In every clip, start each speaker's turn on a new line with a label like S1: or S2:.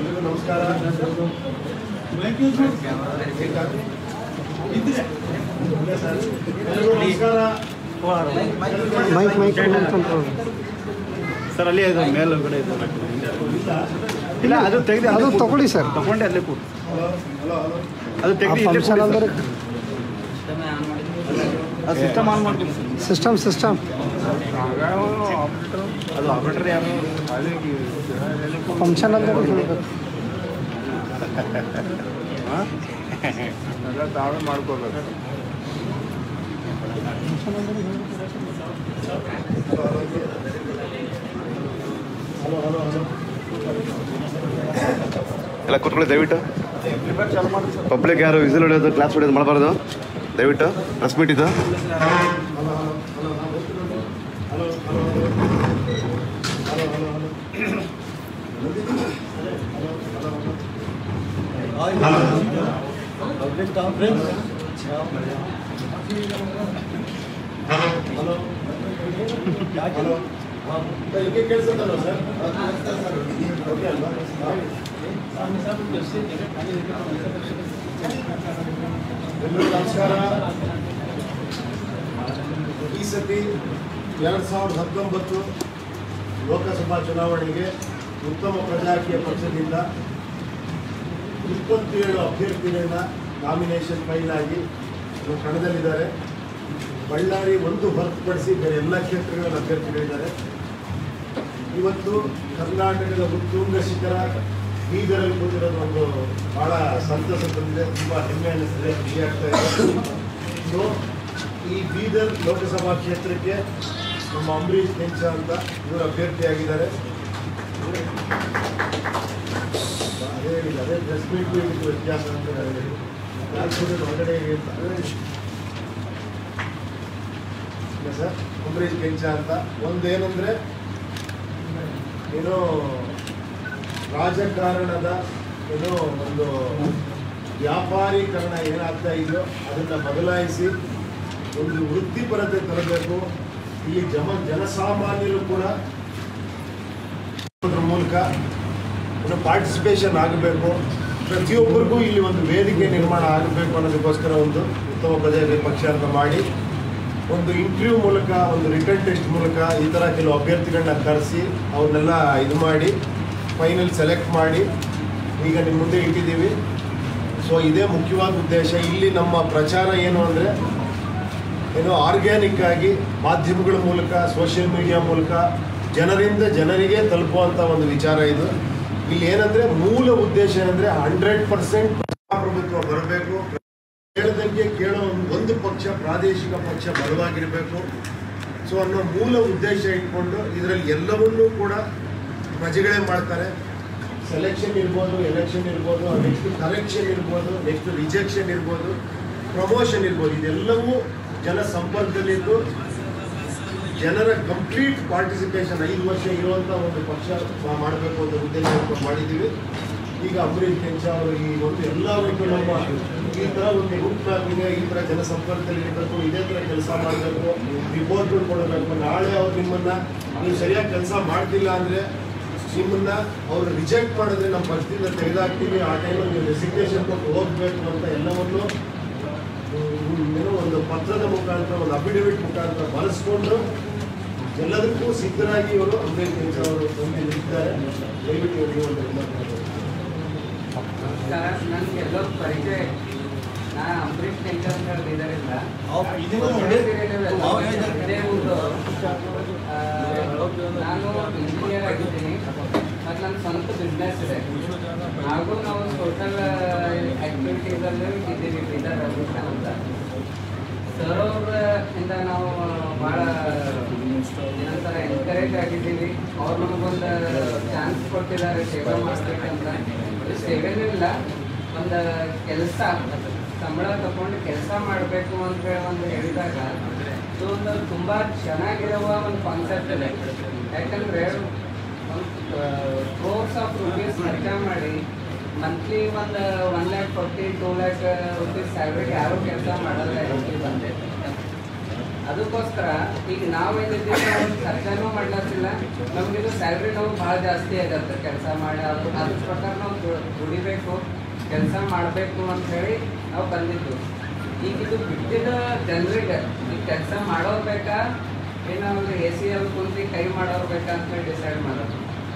S1: ಎಲ್ರಿಗೂ ನಮಸ್ಕಾರ ಇಲ್ಲ ಸರ್. ಎಲ್ರಿಗೂ ನಮಸ್ಕಾರ
S2: ಮೈಕ್ ಮೈಕ್ ಕಂಟ್ರೋಲ್
S3: ಸರ್ ಅಲ್ಲಿ ಇದು ಮೇಲ್ಗಡೆ ಇದು ಇಲ್ಲ ಅದು ತೆಗೆದು
S2: ಅದು ತಗೊಳ್ಳಿ ಸರ್
S3: ತಗೊಂಡೆ ಅಲ್ಲೇ ಕೂತು
S1: ಹಲೋ ಹಲೋ ಹಲೋ
S3: ಅದು
S2: ಆ
S3: ತೆಗೆದು
S2: ಫಂಕ್ಷನ್ ಅಂದ್ರೆ
S3: ಅದು ಸಿಸ್ಟಮ್ ಆನ್ ಮಾಡ್ತೀನಿ
S2: ಸಿಸ್ಟಮ್ ಸಿಸ್ಟಮ್
S3: ಅದು ಆಪರೇಟರ್ ಯಾರು
S2: ಫಂಕ್ಷನ್ ಅಂದ್ರೆ ಹೇಳ್ಬೇಕು.
S3: ಎಲ್ಲ ತಾವೇ ಮಾಡ್ಕೋಬೇಕು
S1: ಹಲೋ ಹಲೋ ಹಲೋ
S4: ಎಲ್ಲ ಕೂತ್ಕೊಳ್ಳಿ ದಯವಿಟ್ಟು ಪಬ್ಲಿಕ್ ಯಾರು ವಿಸಿಲ್ ಹೊಡೆಯೋದು ಕ್ಲಾಸ್ ಹೊಡೆಯೋದು ಮಾಡಬಾರ್ದು ದಯವಿಟ್ಟು ಪ್ರೆಸ್ ಮೀಟ್ ಇದು
S1: ಹಲೋ ಹಿಂಗೆ ಕೇಳಿಸುತ್ತಲ್ಲ ಸರ್ ಓಕೆ ಅಲ್ವಾ ಎಲ್ರಿಗೂ ನಮಸ್ಕಾರ ಈ ಸತಿ ಎರಡು ಸಾವಿರದ ಹತ್ತೊಂಬತ್ತು ಲೋಕಸಭಾ ಚುನಾವಣೆಗೆ ಉತ್ತಮ ಪ್ರಜಾಕೀಯ ಪಕ್ಷದಿಂದ ಇಪ್ಪತ್ತೇಳು ಅಭ್ಯರ್ಥಿಗಳನ್ನ ನಾಮಿನೇಷನ್ ಫೈಲ್ ಆಗಿ ಇನ್ನು ಕಣದಲ್ಲಿದ್ದಾರೆ ಬಳ್ಳಾರಿ ಒಂದು ಹೊರತುಪಡಿಸಿ ಬೇರೆ ಎಲ್ಲ ಕ್ಷೇತ್ರಗಳ ಅಭ್ಯರ್ಥಿಗಳಿದ್ದಾರೆ ಇವತ್ತು ಕರ್ನಾಟಕದ ಉತ್ತುಂಗ ಶಿಖರ ಬೀದರಲ್ಲಿ ಕೂತಿರೋದು ಒಂದು ಬಹಳ ಸಂತಸ ತಂದಿದೆ ತುಂಬ ಹೆಮ್ಮೆ ಅನ್ನಿಸ್ತಿದೆ ಖುಷಿ ಆಗ್ತಾ ಇದೆ ಸೊ ಈ ಬೀದರ್ ಲೋಕಸಭಾ ಕ್ಷೇತ್ರಕ್ಕೆ ನಮ್ಮ ಅಂಬರೀಷ್ ಕೆಂಚ ಅಂತ ಇವರು ಅಭ್ಯರ್ಥಿಯಾಗಿದ್ದಾರೆ ಅದೇ ಹೇಳಿಲ್ಲ ಅದೇ ಪ್ರೆಸ್ ಮೀಟ್ ಇದಕ್ಕೆ ವ್ಯತ್ಯಾಸ ಅಂತ ನಾನು ಹೇಳಿದ್ದು. ನಾನು ಕೂಡ ಹೊರಗಡೆ ಇರಿ ಅಂತ ಇಲ್ಲ ಸರ್ ಅಂಬರೀಷ್ ಕೆಂಚ ಅಂತ ಒಂದೇನೆಂದ್ರೆ ಏನೋ ರಾಜಕಾರಣದ ಏನೋ ಒಂದು ವ್ಯಾಪಾರೀಕರಣ ಏನಾಗ್ತಾ ಇದೆಯೋ ಅದನ್ನು ಬದಲಾಯಿಸಿ ಒಂದು ವೃತ್ತಿಪರತೆ ತರಬೇಕು ಇಲ್ಲಿ ಜಮ ಜನಸಾಮಾನ್ಯರು ಕೂಡ ಅದ್ರ ಮೂಲಕ ಒಂದು ಪಾರ್ಟಿಸಿಪೇಷನ್ ಆಗಬೇಕು ಪ್ರತಿಯೊಬ್ಬರಿಗೂ ಇಲ್ಲಿ ಒಂದು ವೇದಿಕೆ ನಿರ್ಮಾಣ ಆಗಬೇಕು ಅನ್ನೋದಕ್ಕೋಸ್ಕರ ಒಂದು ಉತ್ತಮ ಪ್ರಜೆ ಪಕ್ಷ ಅಂತ ಮಾಡಿ ಒಂದು ಇಂಟರ್ವ್ಯೂ ಮೂಲಕ ಒಂದು ರಿಟರ್ನ್ ಟೆಸ್ಟ್ ಮೂಲಕ ಈ ಥರ ಕೆಲವು ಅಭ್ಯರ್ಥಿಗಳನ್ನ ಕರೆಸಿ ಅವ್ರನ್ನೆಲ್ಲ ಇದು ಮಾಡಿ ಫೈನಲ್ ಸೆಲೆಕ್ಟ್ ಮಾಡಿ ಈಗ ನಿಮ್ಮ ಮುಂದೆ ಇಟ್ಟಿದ್ದೀವಿ ಸೊ ಇದೇ ಮುಖ್ಯವಾದ ಉದ್ದೇಶ ಇಲ್ಲಿ ನಮ್ಮ ಪ್ರಚಾರ ಏನು ಅಂದರೆ ಏನೋ ಆರ್ಗ್ಯಾನಿಕ್ ಆಗಿ ಮಾಧ್ಯಮಗಳ ಮೂಲಕ ಸೋಷಿಯಲ್ ಮೀಡಿಯಾ ಮೂಲಕ ಜನರಿಂದ ಜನರಿಗೆ ತಲುಪುವಂಥ ಒಂದು ವಿಚಾರ ಇದು ಇಲ್ಲಿ ಏನಂದ್ರೆ ಮೂಲ ಉದ್ದೇಶ ಏನಂದ್ರೆ ಹಂಡ್ರೆಡ್ ಪರ್ಸೆಂಟ್ ಪ್ರಜಾಪ್ರಭುತ್ವ ಬರಬೇಕು ಕೇಳದಂಗೆ ಕೇಳೋ ಒಂದು- ಒಂದು ಪಕ್ಷ ಪ್ರಾದೇಶಿಕ ಪಕ್ಷ ಬಲವಾಗಿರಬೇಕು ಸೊ ಅನ್ನೋ ಮೂಲ ಉದ್ದೇಶ ಇಟ್ಕೊಂಡು ಇದರಲ್ಲಿ ಎಲ್ಲವನ್ನೂ ಕೂಡ ಪ್ರಜೆಗಳೇ ಮಾಡ್ತಾರೆ ಸೆಲೆಕ್ಷನ್ ಇರ್ಬೋದು ಎಲೆಕ್ಷನ್ ಇರ್ಬೋದು ನೆಕ್ಸ್ಟ್ ಕರೆಕ್ಷನ್ ಇರ್ಬೋದು ನೆಕ್ಸ್ಟ್ ರಿಜೆಕ್ಷನ್ ಇರ್ಬೋದು ಪ್ರಮೋಷನ್ ಇರ್ಬೋದು ಇದೆಲ್ಲವೂ ಜನ ಸಂಪರ್ಕದಲ್ಲಿದ್ದು ಜನರ ಕಂಪ್ಲೀಟ್ ಪಾರ್ಟಿಸಿಪೇಷನ್ ಐದು ವರ್ಷ ಇರುವಂಥ ಒಂದು ಪಕ್ಷ ಮಾಡಬೇಕು ಅಂತ ಉದ್ದೇಶ ಇಟ್ಕೊಂಡು ಮಾಡಿದ್ದೀವಿ ಈಗ ಅಂಬರೀಷ್ ಕೆಂಚ ಅವರು ಈ ಒಂದು ಎಲ್ಲ ಒಂದು ನಮ್ಮ ಈ ಥರ ಒಂದು ರೂಟ್ ಮ್ಯಾಪ್ ಇದೆ ಈ ಥರ ಜನ ಸಂಪರ್ಕದಲ್ಲಿ ಇರಬೇಕು ಇದೇ ಥರ ಕೆಲಸ ಮಾಡಬೇಕು ರಿಪೋರ್ಟ್ಗಳು ಕೊಡಬೇಕು ನಾಳೆ ಅವ್ರು ನಿಮ್ಮನ್ನ ನೀವು ಸರಿಯಾಗಿ ಕೆಲಸ ಮಾಡ್ತಿಲ್ಲ ಅಂದರೆ ನಿಮ್ಮನ್ನ ಅವ್ರು ರಿಜೆಕ್ಟ್ ಮಾಡಿದ್ರೆ ನಮ್ಮ ಪಕ್ಷದಿಂದ ತೆಗೆದಾಕ್ತೀವಿ ಆ ಟೈಮಲ್ಲಿ ನೀವು ರೆಸಿಗ್ನೇಷನ್ ಕೊಟ್ಟು ಹೋಗ್ಬೇಕು ಅಂತ ಎಲ್ಲವನ್ನು ಹ್ಮ್, ಏನೋ ಒಂದು ಪತ್ರದ ಮುಖಾಂತರ ಒಂದು ಅಫಿಡವಿಟ್ ಮುಖಾಂತರ ಬಳಸ್ಕೊಂಡು ಎಲ್ಲದಕ್ಕೂ ಸಿದ್ಧರಾಗಿ ಇವರು ಅಂಬೇಡ್ ಕೆಂಚ ಅವರು ಬಂದು ನಿಂತಿದ್ದಾರೆ ದಯವಿಟ್ಟು ಇವರಿಗೆ ಒಂದು ರಿಮಾರ್ಕ್ ಮಾಡಿ.
S5: ನನ್ಗೆ ಎಲ್ಲೋ ಪರಿಚಯ ನಾ ಅಂಬರೀಷ್ ಟೆಂಕರ್ ಅಂತ ಇದರಿಂದ ಇದೇ ಒಂದು ಆ, ನಾನು ಇಂಜಿನಿಯರ್ ಆಗಿದ್ದೀನಿ ಮತ್ತು ನನ್ನ ಸ್ವಂತ ಬಿಸ್ನೆಸ್ ಇದೆ ಹಾಗೂ ನಾವು ಸೋಷಲ್ ಆ್ಯಕ್ಟಿವಿಟೀಸಲ್ಲಿ ಇದ್ದೀವಿ ಬೀದರ್ ಅಭಿಷೇಕ್ ಅಂತ ಸರ್ ಅವ್ರಿಂದ ನಾವು ಭಾಳ ಏನಂತಾರ ಎನ್ಕರೇಜ್ ಆಗಿದ್ದೀವಿ ಅವ್ರು ನಮಗೊಂದು ಚಾನ್ಸ್ ಕೊಟ್ಟಿದ್ದಾರೆ ಸೇವೆ ಮಾಡ್ಬೇಕಂತ ಸೇವೆನೂ ಇಲ್ಲ ಒಂದು ಕೆಲಸ ಸಂಬಳ ತಗೊಂಡು ಕೆಲಸ ಮಾಡಬೇಕು ಅಂತ ಹೇಳಿ ಒಂದು ಹೇಳಿದಾಗ ಇದು ಒಂದು ತುಂಬ ಚೆನ್ನಾಗಿರುವ ಒಂದು ಕಾನ್ಸೆಪ್ಟ್ ಇದೆ ಯಾಕಂದರೆ ಒಂದು ಕ್ರೋರ್ಸ್ ಆಫ್ ರುಪೀಸ್ ಖರ್ಚ ಮಾಡಿ ಮಂತ್ಲಿ ಒಂದು one lakh forty two lakh rupees ಸ್ಯಾಲ್ರಿಗೆ ಯಾರೂ ಕೆಲಸ ಮಾಡಲ್ಲ ಇಲ್ಲಿ ಬಂದೆ ಅದಕ್ಕೋಸ್ಕರ ಈಗ ನಾವೇನಿದ್ದೀವಿ ನಾವು ಸರ್ಕಾರನೂ ಮಾಡ್ಲತ್ತಿಲ್ಲ ನಮಗಿದು ಸ್ಯಾಲ್ರಿ ನಾವು ಭಾಳ ಜಾಸ್ತಿ ಆಗತ್ತೆ ಕೆಲಸ ಮಾಡಿ ಅದು ಅದ್ರ ಪ್ರಕಾರ ನಾವು ದು- ದುಡಿಬೇಕು ಕೆಲಸ ಮಾಡಬೇಕು ಅಂತ ಹೇಳಿ ನಾವು ಬಂದಿದ್ದು ಈಗ ಇದು ಬಿಟ್ಟಿದ ಜನರಿಗೆ ಈ ಕೆಲಸ ಮಾಡೋರು ಬೇಕಾ ಏನು ಅವ್ರು ಎ ಸಿ ಅಲ್ಲಿ ಕುಂತು ಕೈ ಮಾಡೋರು ಬೇಕಾ ಅಂತ ಹೇಳಿ ಡಿಸೈಡ್ ಮಾಡೋದು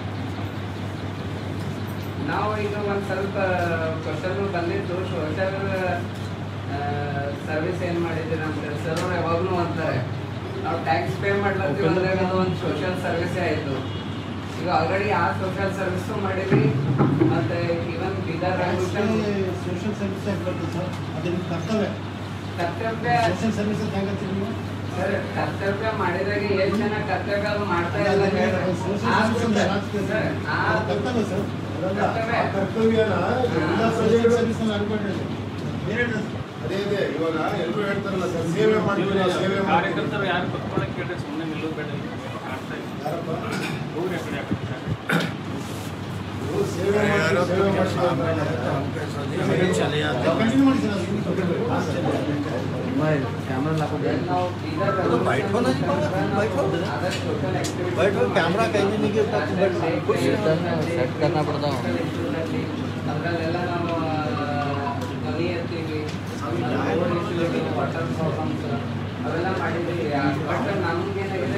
S5: ನಾವು ಈಗ ಒಂದು ಸ್ವಲ್ಪ ಕ್ವಶನ್ ಬಂದಿತ್ತು ಸೋಷಲ್ ಸರ್ವಿಸ್ ಏನು ಮಾಡಿದ್ದೀರಿ ಅಂತ ಸರ್ ಅವ್ರು ಯಾವಾಗಲೂ ಅಂತಾರೆ ನಾವು ಟ್ಯಾಕ್ಸ್ ಪೇ ಮಾಡ್ಲತ್ತೀವಿ ಅಂದ್ರೆ ಅದು ಒಂದು ಸೋಷಿಯಲ್ ಸರ್ವಿಸೇ ಆಯಿತು ಈಗ ಆಲ್ರೆಡಿ ಆ ಸೋಷಿಯಲ್ ಸರ್ವಿಸು ಮಾಡಿದ್ವಿ ಮತ್ತು even Bidar revolution
S3: social service ಬರುತ್ತೆ ಸರ್ ಅದನ್ನ ಕರ್ತವ್ಯ
S5: ಕರ್ತವ್ಯ
S3: ಸೋಷಿಯಲ್ ಸರ್ವಿಸ್ ಹೆಂಗತ್ತೀರಿ ನೀವು
S5: ಸರ್ ಕರ್ತವ್ಯ ಮಾಡಿದಾಗ ಎಷ್ಟು ಜನ ಕರ್ತವ್ಯ ಅದು ಮಾಡ್ತಾ ಇಲ್ಲ ಹೇಳ್ರಿ
S3: ಸೋಷಿಯಲ್
S5: ಆ
S3: ಸರ್ವಿಸ್ ಅಂತ
S5: ಸರ್,
S3: ರಾಜಕೀಯ
S5: ಸರ್, ಆ
S3: ಕರ್ತವ್ಯ ಸರ್
S1: ಅದಲ್ಲ,
S5: ಕರ್ತವ್ಯ.
S1: ಆ ಕರ್ತವ್ಯನ ಎಲ್ಲ
S3: ಸೋಷಿಯಲ್
S1: ಪ್ರಜೆಗಳು
S3: ಸರ್ವಿಸ್ ಅಲ್ಲಿ ಅನ್ಕೊಂಡ್ರಿ ಬೇರೆ
S1: ಅದೇ ಇದೆ ಇವಾಗ ಎಲ್ಲರೂ ಹೇಳ್ತಾರಲ್ಲ ಸರ್ ಸೇವೆ ಮಾಡ್ತೀವಿ ನಾವು ಸೇವೆ ಮಾಡ್ತೀವಿ
S6: ಕಾರ್ಯಕರ್ತರು ಯಾರು ಕುತ್ಕೊಳ್ಳೋಕೆ ಕೇಳಿದ್ರೆ ಸುಮ್ಮನೆ ನಿಲ್ಲೋದು ಬೇಡ ಆಗ್ತಾ ಇದೆ
S1: ಯಾರಪ್ಪ
S6: ಹೋಗ್ರಿ ಆ ಕಡೆ ಆ ಕಡೆ.
S1: ಇವ್ರು ಸೇವೆ ಮಾಡ್ತೀವಿ ಸೇವೆ ಮಾಡ್ತೀವಿ ಅಂತಾರಲ್ಲ.
S3: ಕಂಟಿನ್ಯೂ ಮಾಡಿ ಸರ್
S1: ಹಾ, ಸರ್.
S5: ನಾವು Bidar revolution other social activities
S3: बैठो, कैमरा कहीं नहीं गिरता, तुम बैठो।
S5: कुछ सेट करना पड़ता ಅದರಲ್ಲೆಲ್ಲ ನಾವು ಧ್ವನಿ ಎತ್ತೀವಿ ವಾಟರ್ ಪ್ರಾಬ್ಲಮ್ಸ್ ಅವೆಲ್ಲ ಮಾಡಿದ್ದೀವಿ ಬಟ್ ನಮ್ಗೇನಾಗಿದೆ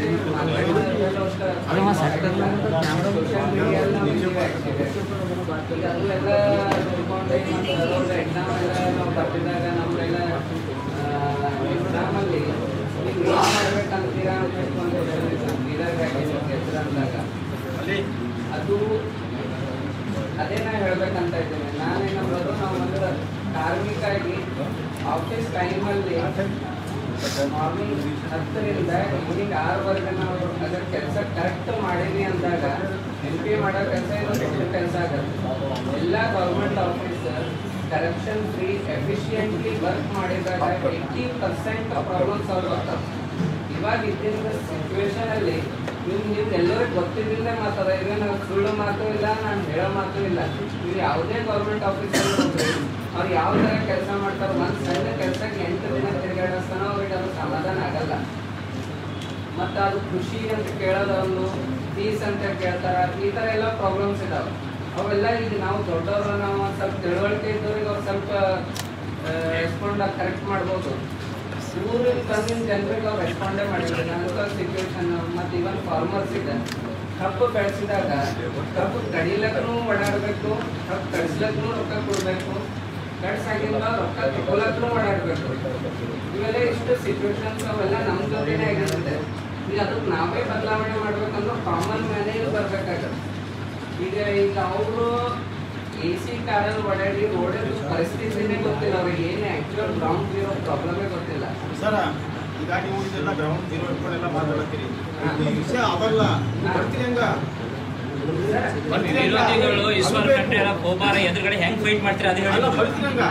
S5: ಸೋಷಿಯಲ್ ಮೀಡಿಯಲ್ಲಿ ನಾವು ಇದ್ದೀವಿ actually. ಈಗ ಅದೆಲ್ಲ ತಿಳ್ಕೊಂಡು ಮತ್ತು ಎಕ್ಸಾಮ್ ಎಲ್ಲ ನಾವು ಬರ್ತಿದ್ದಾಗ ನಮ್ಮದೆಲ್ಲ ಎಕ್ಸಾಮಲ್ಲಿ ನೀವು ಏನು ಮಾಡ್ಬೇಕಂತೀರಾ ಅಂತ ಒಂದು ಬೀದರ್ಗೆ ಹೆಸರು ಅಂದಾಗ
S6: ಅಲ್ಲಿ
S5: ಅದು ಅದೇ ನಾ ಹೇಳ್ಬೇಕಂತ ಇದ್ದೀನಿ ನಾನೇನಂಬೋದು ನಾವು ಒಂದು ಕಾರ್ಮಿಕ ಆಗಿ ಆಫೀಸ್ ಟೈಮಲ್ಲಿ ಮಾರ್ನಿಂಗ್ ಹತ್ತರಿಂದ ಈವ್ನಿಂಗ್ ಆರವರೆಗೆ ನಾವು ಅದರ ಕೆಲಸ ಕರೆಕ್ಟ್ ಮಾಡೀವಿ ಅಂದಾಗ ಎಂ ಪಿ ಮಾಡೋ ಕೆಲಸ ಇದು ದೊಡ್ಡ ಕೆಲಸ ಆಗುತ್ತೆ ಎಲ್ಲ government office corruption free efficiently work ಮಾಡಿದಾಗ ಏಯ್ಟಿ ಪರ್ಸೆಂಟ್ ಪ್ರಾಬ್ಲಮ್ ಸಾಲ್ವ್ ಆಗ್ತವೆ ಇವಾಗ ಇದ್ದಿದ್ದ ಸಿಚುವೇಶನ್ ಅಲ್ಲಿ ನೀವು ನೀವು ಎಲ್ಲರಿಗೂ ಗೊತ್ತಿದ್ದಿಲ್ಲದೆ ಮಾತಾಡ ಈಗ ನಾವು ಸುಳ್ಳು ಮಾತು ಇಲ್ಲ ನಾನು ಹೇಳೋ ಮಾತು ಇಲ್ಲ ನೀವು ಯಾವುದೇ ಗೌರ್ಮೆಂಟ್ ಆಫೀಸಲ್ಲಿ ಹೋಗ್ರಿ ಅವ್ರು ಯಾವ ಥರ ಕೆಲಸ ಮಾಡ್ತಾರೆ ಒಂದು ಸಣ್ಣ ಕೆಲಸಕ್ಕೆ ಎಂಟು ದಿನ ತಿರುಗಾಡಿಸ್ತಾನ ಅವ್ರಿಗೆ ಅದು ಸಮಾಧಾನ ಆಗಲ್ಲ ಮತ್ತು ಅದು ಖುಷಿ ಅಂತ ಕೇಳೋದೊಂದು ಫೀಸ್ ಅಂತ ಕೇಳ್ತಾರ ಈ ಥರ ಎಲ್ಲ ಪ್ರಾಬ್ಲಮ್ಸ್ ಇದಾವೆ ಅವೆಲ್ಲ ಈಗ ನಾವು ದೊಡ್ಡವರು ನಾವು ಒಂದು ಸ್ವಲ್ಪ ತಿಳುವಳಿಕೆ ಇದ್ದವ್ರಿಗೆ ಅವ್ರು ಸ್ವಲ್ಪ ರೆಸ್ಪಾಂಡ್ ಕರೆಕ್ಟ್ ಮಾಡ್ಬೋದು ಊರಿನ ತಂದಿನ ಜನರಿಗೆ ಅವ್ರು ರೆಸ್ಪಾಂಡೇ ಮಾಡಿದ್ರು ನನಗೆ ಸಿಚುವೇಶನ್ ಮತ್ತು ಇವನ್ ಫಾರ್ಮರ್ಸ್ ಇದೆ ಕಬ್ಬು ಬೆಳೆಸಿದಾಗ ಕಬ್ಬು ಕಡಿಲಕ್ಕೂ ಓಡಾಡಬೇಕು ಕಬ್ಬು ಕಡಿಸ್ಲಕ್ಕೂ ರೊಕ್ಕ ಕೊಡಬೇಕು ಕಡ್ಸಾಗಿಂದ ರೊಕ್ಕ ತಗೊಳಕ್ಕೂ ಓಡಾಡಬೇಕು ಇವೆಲ್ಲ ಇಷ್ಟು ಸಿಚುವೇಶನ್ಸ್ ಅವೆಲ್ಲ ನಮ್ಮ ಜೊತೆನೇ ಆಗಿರುತ್ತೆ ಈಗ ಅದಕ್ಕೆ ನಾವೇ ಬದಲಾವಣೆ ಮಾಡ್ಬೇಕಂದ್ರೆ ಕಾಮನ್ ಮ್ಯಾನೇಜ್ ಬರ್ಬೇಕಾಗತ್ತೆ ಈಗ ಈಗ ಅವರು ಎ ಸಿ ಕಾರಲ್ಲಿ ಓಡಾಡಿ ರೋಡಿನ ಪರಿಸ್ಥಿತಿನೇ ಗೊತ್ತಿಲ್ಲ ಅವ್ರಿಗೆ ಏನು ಆ್ಯಕ್ಚುಯಲ್ ಗ್ರೌಂಡ್ ಜೀರೋ ಪ್ರಾಬ್ಲಮೇ ಗೊತ್ತಿಲ್ಲ
S3: ಸರ ಈಗ ನೀವು ಇದೆಲ್ಲ ಗ್ರೌಂಡ್ ಜೀರೋ ಇಟ್ಕೊಂಡೆಲ್ಲ ಮಾತಾಡತ್ತೀರಿ ಈ ವಿಷಯ ಅದಲ್ಲ ನೀವು ಬರ್ತೀರಿ ಹಂಗ ಬರ್ತೀರಿ ಹಂಗ?
S7: ವಿರೋಧಿಗಳು ಈಶ್ವರ
S3: ಅಲ್ಬೇಕು.
S7: ಖಂಡ್ರೆ ಕೋಪಾರ ಎದುರುಗಡೆ ಹೆಂಗ್ ಫೈಟ್ ಮಾಡ್ತೀರಾ ಅದು
S3: ಅಲ್ಲ
S7: ಹೇಳಿ
S3: ಬರ್ತೀರಿ ಹಂಗ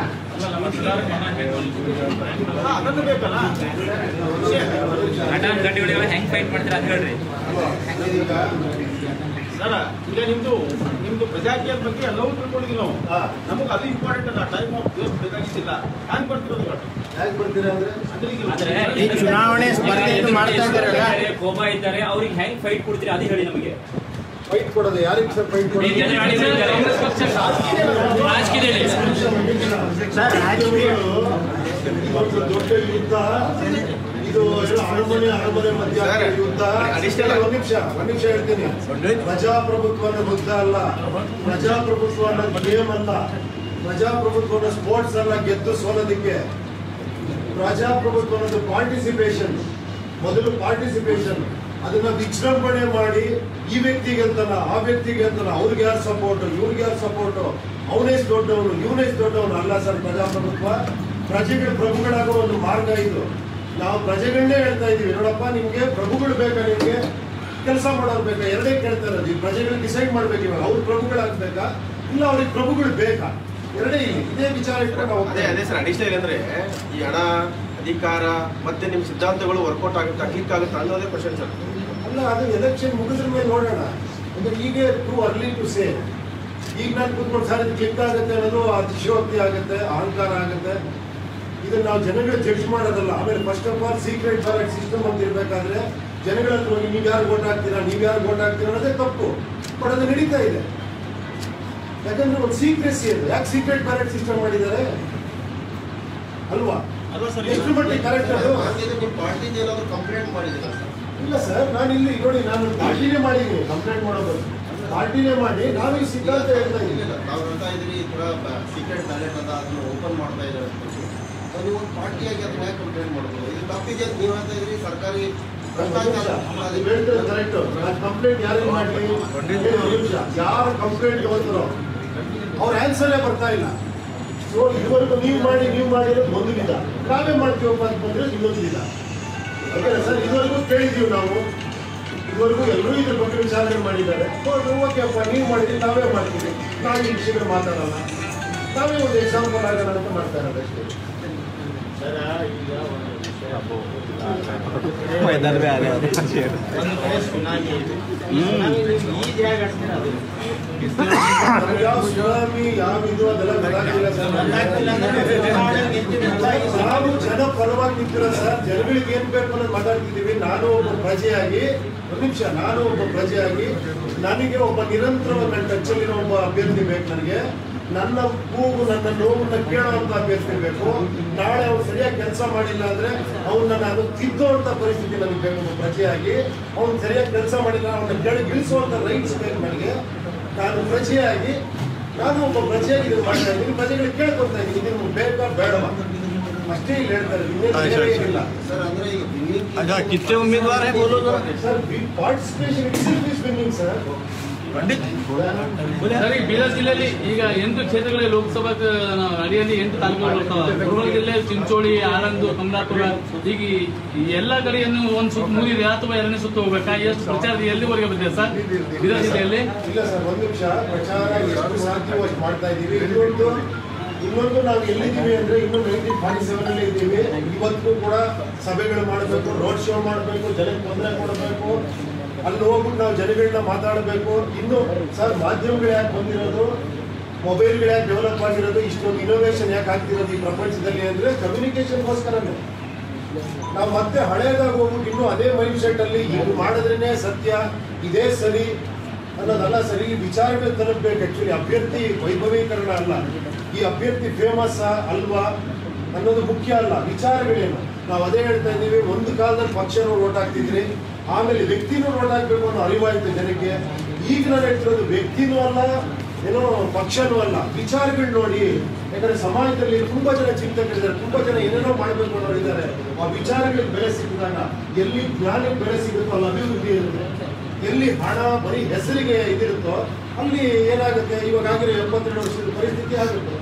S3: ಅಲ್ಲ, ಅದನ್ನು ಬೇಕಲ್ಲ ವಿಷಯ
S7: ಘಟನ್ ಘಟನೆಗಳು ಹೆಂಗ್ ಫೈಟ್ ಮಾಡ್ತೀರಾ ಅದು ಹೇಳ್ರಿ
S3: ಸರ ಈಗ ನಿಮ್ದು ನಿಮ್ದು ಪ್ರಜಾಕೀಯದ ಬಗ್ಗೆ ಎಲ್ಲವೂ ತಿಳ್ಕೊಂಡಿದ್ದೀವಿ ನಾವು
S1: ಹಾ.
S3: ನಮಗೆ ಅದು ಇಂಪಾರ್ಟೆಂಟ್ ಅಲ್ಲ ಟೈಮ್ ಆಫ್ ಬೇಸ್ ಬೇಕಾಗಿದ್ದಿಲ್ಲ ಹ್ಯಾಂಗ್ ಬರ್ತಿರೋದು ಹೇಳು?
S1: ಯಾಕೆ ಬರ್ತೀರಾ ಅಂದ್ರೆ
S3: ಅಂದ್ರೆ ಈಗ
S7: ಆದ್ರೆ
S3: ಈ ಚುನಾವಣೆ ಸ್ಪರ್ಧೆಯನ್ನು ಮಾಡ್ತಾ ಇದ್ದಾರಲ್ಲ
S7: ಕೋಪಾ ಇದ್ದಾರೆ ಅವ್ರಿಗೆ ಹೆಂಗ್ ಫೈಟ್ ಕೊಡ್ತೀರಾ ಅದು ಹೇಳಿ ನಮಗೆ
S1: ಫೈಟ್ ಕೊಡೋದು ಯಾರಿಗೆ ಸರ್ ಫೈಟ್ ಕೊಡೋದು
S7: ರಾಜಕೀಯದಲ್ಲಿ
S3: ಸರ್ ರಾಜಕೀಯ
S1: ಇವತ್ತು ದೊಡ್ಡ ಯುದ್ಧ ಇದು ಎಲ್ಲ ಅರಮನೆ ಅರಮನೆ ಮಧ್ಯ ಆಗ್ತಿರೋ ಯುದ್ಧ ಒಂದ್ ನಿಮಿಷ ಒಂದ್ ನಿಮಿಷ ಹೇಳ್ತೀನಿ ಪ್ರಜಾಪ್ರಭುತ್ವ ಅನ್ನೋ ಯುದ್ಧ ಅಲ್ಲ ಪ್ರಜಾಪ್ರಭುತ್ವ ಅನ್ನೋ ಗೇಮ್ ಅಲ್ಲ ಪ್ರಜಾಪ್ರಭುತ್ವ ಅನ್ನೋ ಸ್ಪೋರ್ಟ್ಸ್ ಅಲ್ಲ ಗೆದ್ದು ಸೋಲೋದಕ್ಕೆ ಪ್ರಜಾಪ್ರಭುತ್ವ ಅನ್ನೋದು ಪಾರ್ಟಿಸಿಪೇಷನ್ ಮೊದಲು ಪಾರ್ಟಿಸಿಪೇಷನ್ ಅದನ್ನ ವಿಜೃಂಭಣೆ ಮಾಡಿ ಈ ವ್ಯಕ್ತಿಗೆ ಅಂತಲ್ಲ ಆ ವ್ಯಕ್ತಿಗೆ ಅಂತಲ್ಲ ಅವ್ರಿಗೆ ಯಾರು ಸಪೋರ್ಟ್ ಇವ್ರಿಗೆ ಯಾರು ಸಪೋರ್ಟ್ ಅವನೇ ದೊಡ್ಡವನು ಇವನೇ ದೊಡ್ಡವನು ಅಲ್ಲ ಸರ್ ಪ್ರಜಾಪ್ರಭುತ್ವ ಪ್ರಜೆಗಳ ಪ್ರಭುಗಳಾಗೋ ಒಂದು ಮಾರ್ಗ ಇದು ನಾವು ಪ್ರಜೆಗಳನ್ನೇ ಹೇಳ್ತಾ ಇದೀವಿ ನೋಡಪ್ಪ ನಿಮ್ಗೆ ಪ್ರಭುಗಳು ಬೇಕಾ ನಿಮ್ಗೆ ಕೆಲಸ ಮಾಡೋರು ಬೇಕಾ ಎರಡೇ ಕೇಳ್ತಾ ಇರೋದು ಈ ಪ್ರಜೆಗಳು ಡಿಸೈಡ್ ಮಾಡ್ಬೇಕು ಇವಾಗ ಅವ್ರು ಪ್ರಭುಗಳಾಗ್ಬೇಕಾ ಇಲ್ಲ ಅವ್ರಿಗೆ ಪ್ರಭುಗಳು ಬೇಕಾ ಎರಡೇ ಇಲ್ಲಿ ಇದೇ ವಿಚಾರ ಇಟ್ಕೊಂಡು ನಾವು
S8: ಅದೇ ಅದೇ ಸರ್ ಅಡಿಷನಲ್ ಅಂದ್ರೆ ಈ ಹಣ ಅಧಿಕಾರ ಮತ್ತೆ ನಿಮ್ಮ ಸಿದ್ಧಾಂತಗಳು ವರ್ಕೌಟ್ ಆಗುತ್ತೆ ಕ್ಲಿಕ್ ಆಗುತ್ತೆ ಅನ್ನೋದೇ ಕ್ವಶನ್ ಸರ್
S1: ಅಲ್ಲ ಅದು ಎಲೆಕ್ಷನ್ ಮುಗಿದ್ರ ಮೇಲೆ ನೋಡೋಣ ಅಂದ್ರೆ ಈಗ ಟೂ ಅರ್ಲಿ ಟು ಸೇ ಈಗ ನಾನು ಕೂತ್ಕೊಂಡು ಸರ್ ಇದು ಕ್ಲಿಕ್ ಆಗುತ್ತೆ ಅನ್ನೋದು ಅತಿಶಯೋಕ್ತಿ ಆಗುತ್ತೆ ಅಹಂಕಾರ ಆಗುತ್ತೆ ಇದನ್ನ ನಾವು ಜನಗಳ ಜಡ್ಜ್ ಮಾಡೋದಲ್ಲ ಆಮೇಲೆ first of all secret ballot system ಅಂತ ಇರಬೇಕಾದ್ರೆ ಜನಗಳ ಹತ್ರ ಹೋಗಿ ನೀವು ಯಾರು ವೋಟ್ ಹಾಕ್ತೀರಾ ನೀವು ಯಾರು ವೋಟ್ ಹಾಕ್ತೀರಾ ಅನ್ನೋದೇ ತಪ್ಪು ಬಟ್ ಅದು ನಡೀತಾ ಇದೆ ಯಾಕಂದ್ರೆ ಒಂದು ಸೀಕ್ರೆಸಿ ಇದೆ ಯಾಕೆ ಸೀಕ್ರೆಟ್ ಬ್ಯಾಲೆಟ್ ಸಿಸ್ಟಮ್ ಮಾಡಿದ್ದಾರೆ ಅಲ್ವಾ
S3: ಅಲ್ವಾ ಸರ್
S1: ಎಷ್ಟು ಮಟ್ಟಿಗೆ ಕರೆಕ್ಟ್ ಅದು
S8: ನಿಮ್ಮ ಪಾರ್ಟಿಗೆ ಏನಾದ್ರು ಕಂಪ್ಲೇಂಟ್ ಮಾಡಿದಿಲ್ಲ ಸರ್
S1: ಇಲ್ಲ ಸರ್ ನಾನು ಇಲ್ಲಿ ನೋಡಿ ನಾನು ಪಾರ್ಟಿನೇ ಮಾಡಿದ್ದೀನಿ ಕಂಪ್ಲೇಂಟ್ ಮಾಡೋದು ಪಾರ್ಟಿನೇ ಮಾಡಿ ನಾವು ಈ ಸಿದ್ಧಾಂತ ಹೇಳ್ತಾ
S8: ಇಲ್ಲ
S1: ಇದ್ದೀನಿ
S8: ಇಲ್ಲ ತಾವು ಹೇಳ್ತಾ ಇದ್ರಿ ಈ ಥರ ಸೀಕ್ರೆಟ್ ಬ್ಯಾಲೆಟ್ ಅದ ಅದನ್ನ ಓಪನ್ ಮಾಡ್ತಾ ಇದ್ದಾರೆ ಅಂತ ಹೇಳಿ. ಸೊ ನೀವು ಒಂದು ಪಾರ್ಟಿಯಾಗಿ ಅದನ್ನ ಯಾಕೆ ಕಂಪ್ಲೇಂಟ್ ಮಾಡೋದು ಇದು ತಪ್ಪಿಗೆ ಅಂತ ನೀವು ಹೇಳ್ತಾ ಇದ್ರಿ ಸರ್ಕಾರಿ ಭ್ರಷ್ಟಾಚಾರ ಅಲ್ಲ, ಅದು
S1: ಕರೆಕ್ಟ್ ನಾನು ಕಂಪ್ಲೇಂಟ್ ಯಾರಿಗೆ ಮಾಡಲಿ ನಿಮಿಷ ಯಾರು ಕಂಪ್ಲೇಂಟ್ ತಗೋತಾರೋ ಅವ್ರ ಆನ್ಸರೇ ಬರ್ತಾ ಇಲ್ಲ ಸೊ ಇದುವರೆಗೂ ನೀವು ಮಾಡಿ ನೀವು ಮಾಡಿರೋದು ಒಂದು ವಿಧ ನಾವೇ ಮಾಡ್ತೀವಪ್ಪ ಅಂತ ಬಂದ್ರೆ ಇನ್ನೊಂದು ವಿಧ ಓಕೆನಾ ಸರ್ ಇದುವರೆಗೂ ಕೇಳಿದ್ದೀವಿ ನಾವು ಇದುವರೆಗೂ ಎಲ್ಲರೂ ಇದ್ರ ಬಗ್ಗೆ ವಿಚಾರಣೆ ಮಾಡಿದ್ದಾರೆ ಓಕೆಪ್ಪ ನೀವು ಮಾಡಿದ್ರಿ ನಾವೇ ಮಾಡ್ತೀವಿ ನಾವು ಈ ವಿಷಯಗಳು ಮಾತಾಡೋಣ ನಾವೇ ಒಂದು ಎಕ್ಸಾಂಪಲ್ ಆಗೋಣ ಅಂತ ಮಾಡ್ತಾ ಇರೋದು ಅಷ್ಟೇ
S3: ಒಂದು ಕಡೆ ಸುನಾಮಿ ಇದೆ ಸುನಾಮಿ ನೀವು ಈ ಜಾಗ ಆಡ್ತೀರಾ ಅದು
S1: ಯಾವ ಸುನಾಮಿ ಯಾವ ಇದು ಅದೆಲ್ಲ ಗೊತ್ತಾಗ್ತಿಲ್ಲ
S3: ಗೊತ್ತಾಗ್ತಿಲ್ಲ ಅಂದ್ರೆ
S1: ಸರ್ ನಾವು ಜನ ಪರವಾಗಿ ನಿಂತಿರೋ ಸರ್ ಜನಗಳಿಗೆ ಏನ್ ಬೇಕು ಅನ್ನೋದು ಮಾತಾಡ್ತಿದ್ದೀವಿ ನಾನು ಒಬ್ಬ ಪ್ರಜೆಯಾಗಿ ಒಂದು ನಿಮಿಷ ನಾನು ಒಬ್ಬ ಪ್ರಜೆಯಾಗಿ ನನಗೆ ಒಬ್ಬ ನಿರಂತರವಾಗಿ ನನ್ನ ಟಚ್ಚಲ್ಲಿರೋ ಒಬ್ಬ ಅಭ್ಯರ್ಥಿ ಬೇಕು ನನಗೆ ನನ್ನ ಕೂಗು ನನ್ನ ನೋವನ್ನ ಕೇಳುವಂತ ಅಭ್ಯರ್ಥಿ ಬೇಕು ನಾಳೆ ಅವ್ನು ಸರಿಯಾಗಿ ಕೆಲಸ ಮಾಡಿಲ್ಲ ಅಂದ್ರೆ ಅವನ್ನ ನಾನು ತಿದ್ದುವಂತ ಪರಿಸ್ಥಿತಿ ನನಗೆ ಬೇಕು ಒಬ್ಬ ಪ್ರಜೆಯಾಗಿ ಅವ್ನು ಸರಿಯಾಗಿ ಕೆಲಸ ಮಾಡಿಲ್ಲ ಅವನ್ನ ಕೆಳಗೆ ಇಳಿಸುವಂತ ರೈಟ್ಸ್ ಬೇಕು ನನಗೆ ನಾನು ಪ್ರಜೆಯಾಗಿ ನಾನು ಒಬ್ಬ ಪ್ರಜೆಯಾಗಿ ಇದನ್ನು ಮಾಡ್ತಾ ಇದ್ದೀನಿ ಪ್ರಜೆಗಳಿಗೆ ಕೇಳ್ಕೊತಾ ಇದ್ದೀನಿ ಇದನ್ನು ಬೇಕಾ ಬೇಡವಾ ಅಷ್ಟೇ ಇಲ್ಲಿ ಹೇಳ್ತಾರೆ ಇನ್ನೇನು ಬೇರೆ ಏನಿಲ್ಲ
S8: ಸರ್ ಅಂದ್ರೆ ಈಗ ಬಿನ್ನಿಂಗ್
S3: अच्छा कितने उम्मीदवार हैं बोलो जरा
S1: sir participation itself is winning sir
S9: sir ಈ ಬೀದರ್ ಜಿಲ್ಲೆಯಲ್ಲಿ ಈಗ ಎಂಟು ಕ್ಷೇತ್ರಗಳಲ್ಲಿ ಲೋಕಸಭಾ ಕ- ಅಡಿಯಲ್ಲಿ ಎಂಟು ತಾಲೂಕುಗಳು ಬರ್ತವೆ ಗುಲ್ಬರ್ಗ ಜಿಲ್ಲೆ ಚಿಂಚೋಳಿ ಆಳಂದು ಕಮಲಾಪುರ ಈಗ ಈ ಎಲ್ಲ ಕಡೆಯನ್ನು ಒಂದು ಸುತ್ತು ಮುಗಿದಿದೆ ಅಥವಾ ಎರಡನೇ ಸುತ್ತು ಹೋಗ್ಬೇಕಾ ಎಷ್ಟು ಪ್ರಚಾರ ಎಲ್ಲಿವರೆಗೆ ಬಂದಿದೆ ಸರ್ ಬೀದರ್ ಜಿಲ್ಲೆಯಲ್ಲಿ
S1: ಇಲ್ಲ ಸರ್ ಒಂದು ನಿಮಿಷ ಪ್ರಚಾರ ಎಷ್ಟು ಸಾಧ್ಯವೋ ಅಷ್ಟು ಮಾಡ್ತಾ ಇದ್ದೀವಿ ಇನ್ನೊಂದು ಇನ್ನೊಂದು ನಾವು ಎಲ್ಲಿದ್ದೀವಿ ಅಂದ್ರೆ ಇನ್ನು ನೈನ್ಟೀನ್ ಫಾರ್ಟಿ ಸೆವೆನ್ ಅಲ್ಲಿ ಇದ್ದೀವಿ ಇವತ್ತು ಕೂಡ ಸಭೆಗಳು ಮಾಡಬೇಕು ರೋಡ್ ಶೋ ಮಾಡಬೇಕು ಜನಕ್ಕೆ ತೊಂದರೆ ಕೊಡಬೇಕು ಅಲ್ಲಿ ಹೋಗ್ಬಿಟ್ಟು ನಾವು ಜನಗಳನ್ನ ಮಾತಾಡಬೇಕು ಇನ್ನು ಸರ್ ಮಾಧ್ಯಮಗಳು ಯಾಕೆ ಬಂದಿರೋದು ಮೊಬೈಲ್ಗಳು ಯಾಕೆ ಡೆವಲಪ್ ಆಗಿರೋದು ಇಷ್ಟೊಂದು ಇನೋವೇಷನ್ ಯಾಕೆ ಆಗ್ತಿರೋದು ಈ ಪ್ರಪಂಚದಲ್ಲಿ ಅಂದ್ರೆ ಕಮ್ಯುನಿಕೇಶನ್ಗೋಸ್ಕರನೇ ನಾವು ಮತ್ತೆ ಹಳೇದಾಗ ಹೋಗ್ಬಿಟ್ಟು ಇನ್ನು ಅದೇ ಮೈಂಡ್ ಸೆಟ್ ಅಲ್ಲಿ ಹಿಂಗ್ ಮಾಡಿದ್ರೇನೆ ಸತ್ಯ ಇದೇ ಸರಿ ಅನ್ನೋದಲ್ಲ ಸರಿ ಈ ವಿಚಾರಗಳು ತಲುಪಬೇಕು ಆಕ್ಚುಲಿ ಅಭ್ಯರ್ಥಿ ವೈಭವೀಕರಣ ಅಲ್ಲ ಈ ಅಭ್ಯರ್ಥಿ ಫೇಮಸ್ ಅಲ್ವಾ ಅನ್ನೋದು ಮುಖ್ಯ ಅಲ್ಲ ವಿಚಾರಗಳೇನು ನಾವು ಅದೇ ಹೇಳ್ತಾ ಇದ್ದೀವಿ ಒಂದು ಕಾಲದಲ್ಲಿ ಪಕ್ಷನೂ ಓಟ್ ಹಾಕ್ತಿದ್ರಿ ಆಮೇಲೆ ವ್ಯಕ್ತಿನೂ ಓಟ್ ಹಾಕ್ಬೇಕು ಅನ್ನೋ ಅರಿವಾಯ್ತು ಜನಕ್ಕೆ ಈಗ ನಾನು ಹೇಳ್ತಿರೋದು ವ್ಯಕ್ತಿನೂ ಅಲ್ಲ ಏನೋ ಪಕ್ಷನೂ ಅಲ್ಲ ವಿಚಾರಗಳು ನೋಡಿ ಯಾಕಂದ್ರೆ ಸಮಾಜದಲ್ಲಿ ತುಂಬಾ ಜನ ಚಿಂತಕರಿದ್ದಾರೆ ತುಂಬಾ ಜನ ಏನೇನೋ ಮಾಡಬೇಕು ಅನ್ನೋರು ಇದ್ದಾರೆ ಆ ವಿಚಾರಗಳಿಗೆ ಬೆಲೆ ಸಿಕ್ಕಿದಾಗ ಎಲ್ಲಿ ಜ್ಞಾನಕ್ಕೆ ಬೆಲೆ ಸಿಗುತ್ತೋ ಅಲ್ಲಿ ಅಭಿವೃದ್ಧಿ ಇರುತ್ತೆ ಎಲ್ಲಿ ಹಣ ಬರೀ ಹೆಸರಿಗೆ ಇದಿರುತ್ತೋ ಅಲ್ಲಿ ಏನಾಗುತ್ತೆ ಇವಾಗ ಆಗಿರೋ ಎಪ್ಪತ್ತೆರಡು ವರ್ಷದ ಪರಿಸ್ಥಿತಿ ಆಗುತ್ತೆ